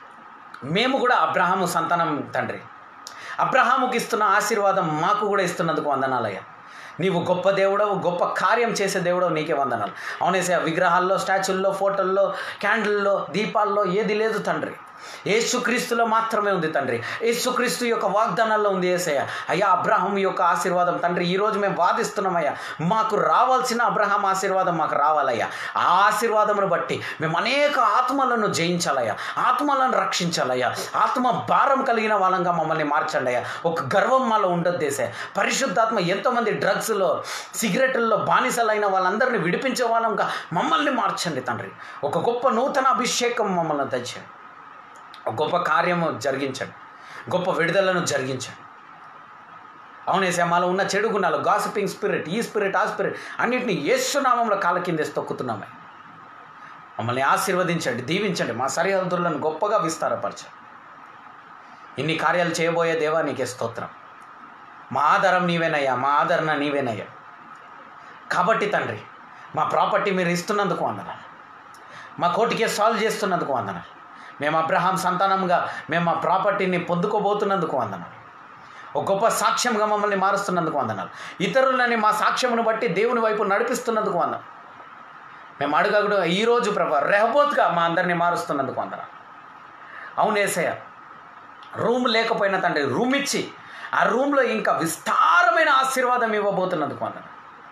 మేము కూడా అబ్రహాము సంతానం తండ్రి అబ్రహాముకి ఇస్తున్న ఆశీర్వాదం మాకు కూడా ఇస్తున్నందుకు వందనాలయ్యా నీవు గొప్ప దేవుడవు గొప్ప కార్యం చేసే దేవుడవు నీకే వందనాలు అవునేసే విగ్రహాల్లో స్టాచ్యూల్లో ఫోటోల్లో క్యాండిల్లో దీపాల్లో ఏది లేదు తండ్రి యేసుక్రీస్తులో మాత్రమే ఉంది తండ్రి యేసుక్రీస్తు యొక్క వాగ్దానాల్లో ఉంది ఏసయ్య అయ్యా అబ్రహం యొక్క ఆశీర్వాదం తండ్రి ఈరోజు మేము వాదిస్తున్నామయ్యా మాకు రావాల్సిన అబ్రహాం ఆశీర్వాదం మాకు రావాలయ్యా ఆ ఆశీర్వాదమును బట్టి మేము అనేక ఆత్మలను జయించాలయ్యా ఆత్మలను రక్షించాలయ్యా ఆత్మ భారం కలిగిన వాళ్ళంగా మమ్మల్ని మార్చండి అయ్యా ఒక గర్వం మాలో ఉండొద్దేసే పరిశుద్ధాత్మ ఎంతోమంది డ్రగ్స్లో సిగరెట్లలో బానిసలైన వాళ్ళందరినీ విడిపించే వాళ్ళంగా మమ్మల్ని మార్చండి తండ్రి ఒక గొప్ప నూతన అభిషేకం మమ్మల్ని తెచ్చండి ఒక గొప్ప కార్యము జరిగించండి గొప్ప విడుదలను జరిగించండి అవునేసే మాలో ఉన్న చెడు గుణాలు గాసిపింగ్ స్పిరిట్ ఈ స్పిరిట్ ఆ స్పిరిట్ అన్నింటినీ యేసునామంలో కాళ్ళ కిందేసి తొక్కుతున్నామే మమ్మల్ని ఆశీర్వదించండి దీవించండి మా సరిహద్దులను గొప్పగా విస్తారపరచండి ఇన్ని కార్యాలు చేయబోయే దేవా నీకే స్తోత్రం మా ఆధారం నీవేనయ్యా మా ఆదరణ నీవేనయ్యా కాబట్టి తండ్రి మా ప్రాపర్టీ మీరు ఇస్తున్నందుకు వందనాలు మా కోటికే సాల్వ్ చేస్తున్నందుకు వందనాలు మేము అబ్రహాం సంతానంగా మేము మా ప్రాపర్టీని పొందుకోబోతున్నందుకు వందనాలు ఒక గొప్ప సాక్ష్యంగా మమ్మల్ని మారుస్తున్నందుకు వందనాలు ఇతరులని మా సాక్ష్యమును బట్టి దేవుని వైపు నడిపిస్తున్నందుకు వందనాలు మేము అడుగడు ఈరోజు ప్రభా రెహబోత్గా మా అందరినీ మారుస్తున్నందుకు వందనాలు అవునేసయ్య రూమ్ లేకపోయినా తండ్రి రూమ్ ఇచ్చి ఆ రూమ్లో ఇంకా విస్తారమైన ఆశీర్వాదం ఇవ్వబోతున్నందుకు వందనాలు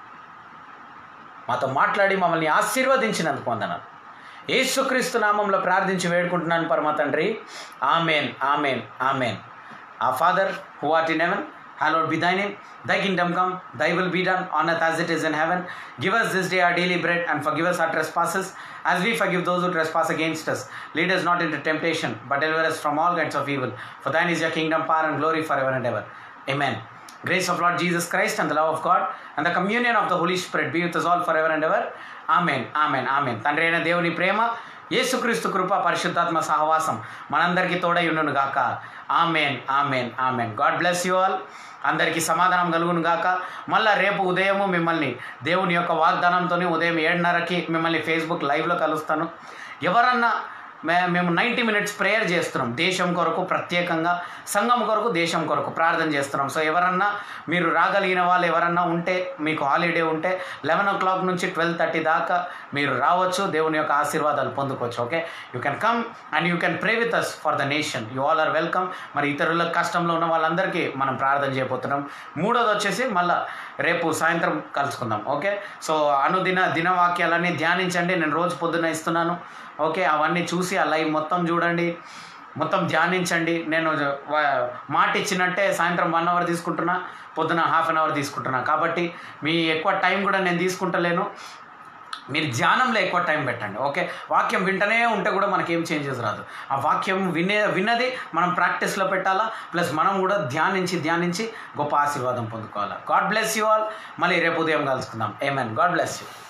మాతో మాట్లాడి మమ్మల్ని ఆశీర్వదించినందుకు వందనాలు యేసుక్రీస్తు నామంలో ప్రార్థించి వేడుకుంటున్నాను పరమ తండ్రి amen amen amen our father who art in heaven hallowed be thy name thy kingdom come thy will be done on earth as it is in heaven give us this day our daily bread and forgive us our trespasses as we forgive those who trespass against us lead us not into temptation but deliver us from all kinds of evil for thine is your kingdom power and glory forever and ever amen grace of lord jesus christ and the love of god and the communion of the holy spirit be with us all forever and ever amen amen amen తండ్రి అయిన దేవుని ప్రేమ యేసుక్రీస్తు కృప పరిశుద్ధాత్మ సహవాసం మనందరికీ తోడై ఉండును గాక amen amen amen God bless you all అందరికీ సమాధానం కలుగును గాక మళ్ళా రేపు ఉదయము మిమ్మల్ని దేవుని యొక్క వాగ్దానంతో ఉదయం ఏడున్నరకి మిమ్మల్ని ఫేస్బుక్ లైవ్లో కలుస్తాను ఎవరన్నా మే మేము నైంటీ మినిట్స్ ప్రేయర్ చేస్తున్నాం దేశం కొరకు ప్రత్యేకంగా సంఘం కొరకు దేశం కొరకు ప్రార్థన చేస్తున్నాం సో ఎవరన్నా మీరు రాగలిగిన వాళ్ళు ఎవరన్నా ఉంటే మీకు హాలిడే ఉంటే లెవెన్ ఓ క్లాక్ నుంచి ట్వెల్వ్ థర్టీ దాకా మీరు రావచ్చు దేవుని యొక్క ఆశీర్వాదాలు పొందుకోవచ్చు okay you can come and you can pray with us for the nation you all are welcome మరి ఇతరుల కష్టంలో ఉన్న వాళ్ళందరికీ మనం ప్రార్థన చేయబోతున్నాం మూడోది వచ్చేసి మళ్ళీ రేపు సాయంత్రం కలుసుకుందాం ఓకే సో అనుదిన దినవాక్యాలన్నీ ధ్యానించండి నేను రోజు పొద్దున ఇస్తున్నాను ఓకే అవన్నీ చూసి ఆ లైవ్ మొత్తం చూడండి మొత్తం ధ్యానించండి నేను వ- మాట ఇచ్చినట్టే సాయంత్రం వన్ అవర్ తీసుకుంటున్నా పొద్దున హాఫ్ అన్ అవర్ తీసుకుంటున్నా కాబట్టి మీ ఎక్కువ టైం కూడా నేను తీసుకుంటలేను మీరు ధ్యానంలో ఎక్కువ టైం పెట్టండి ఓకే వాక్యం వింటనే ఉంటే కూడా మనకేం చేంజెస్ రాదు ఆ వాక్యం వినే విన్నది మనం ప్రాక్టీస్లో పెట్టాలా ప్లస్ మనం కూడా ధ్యానించి ధ్యానించి గొప్ప ఆశీర్వాదం పొందుకోవాలా గాడ్ బ్లెస్ యూ ఆల్ మళ్ళీ రేపు ఉదయం కలుసుకుందాం ఏమన్ గాడ్ బ్లెస్ యూ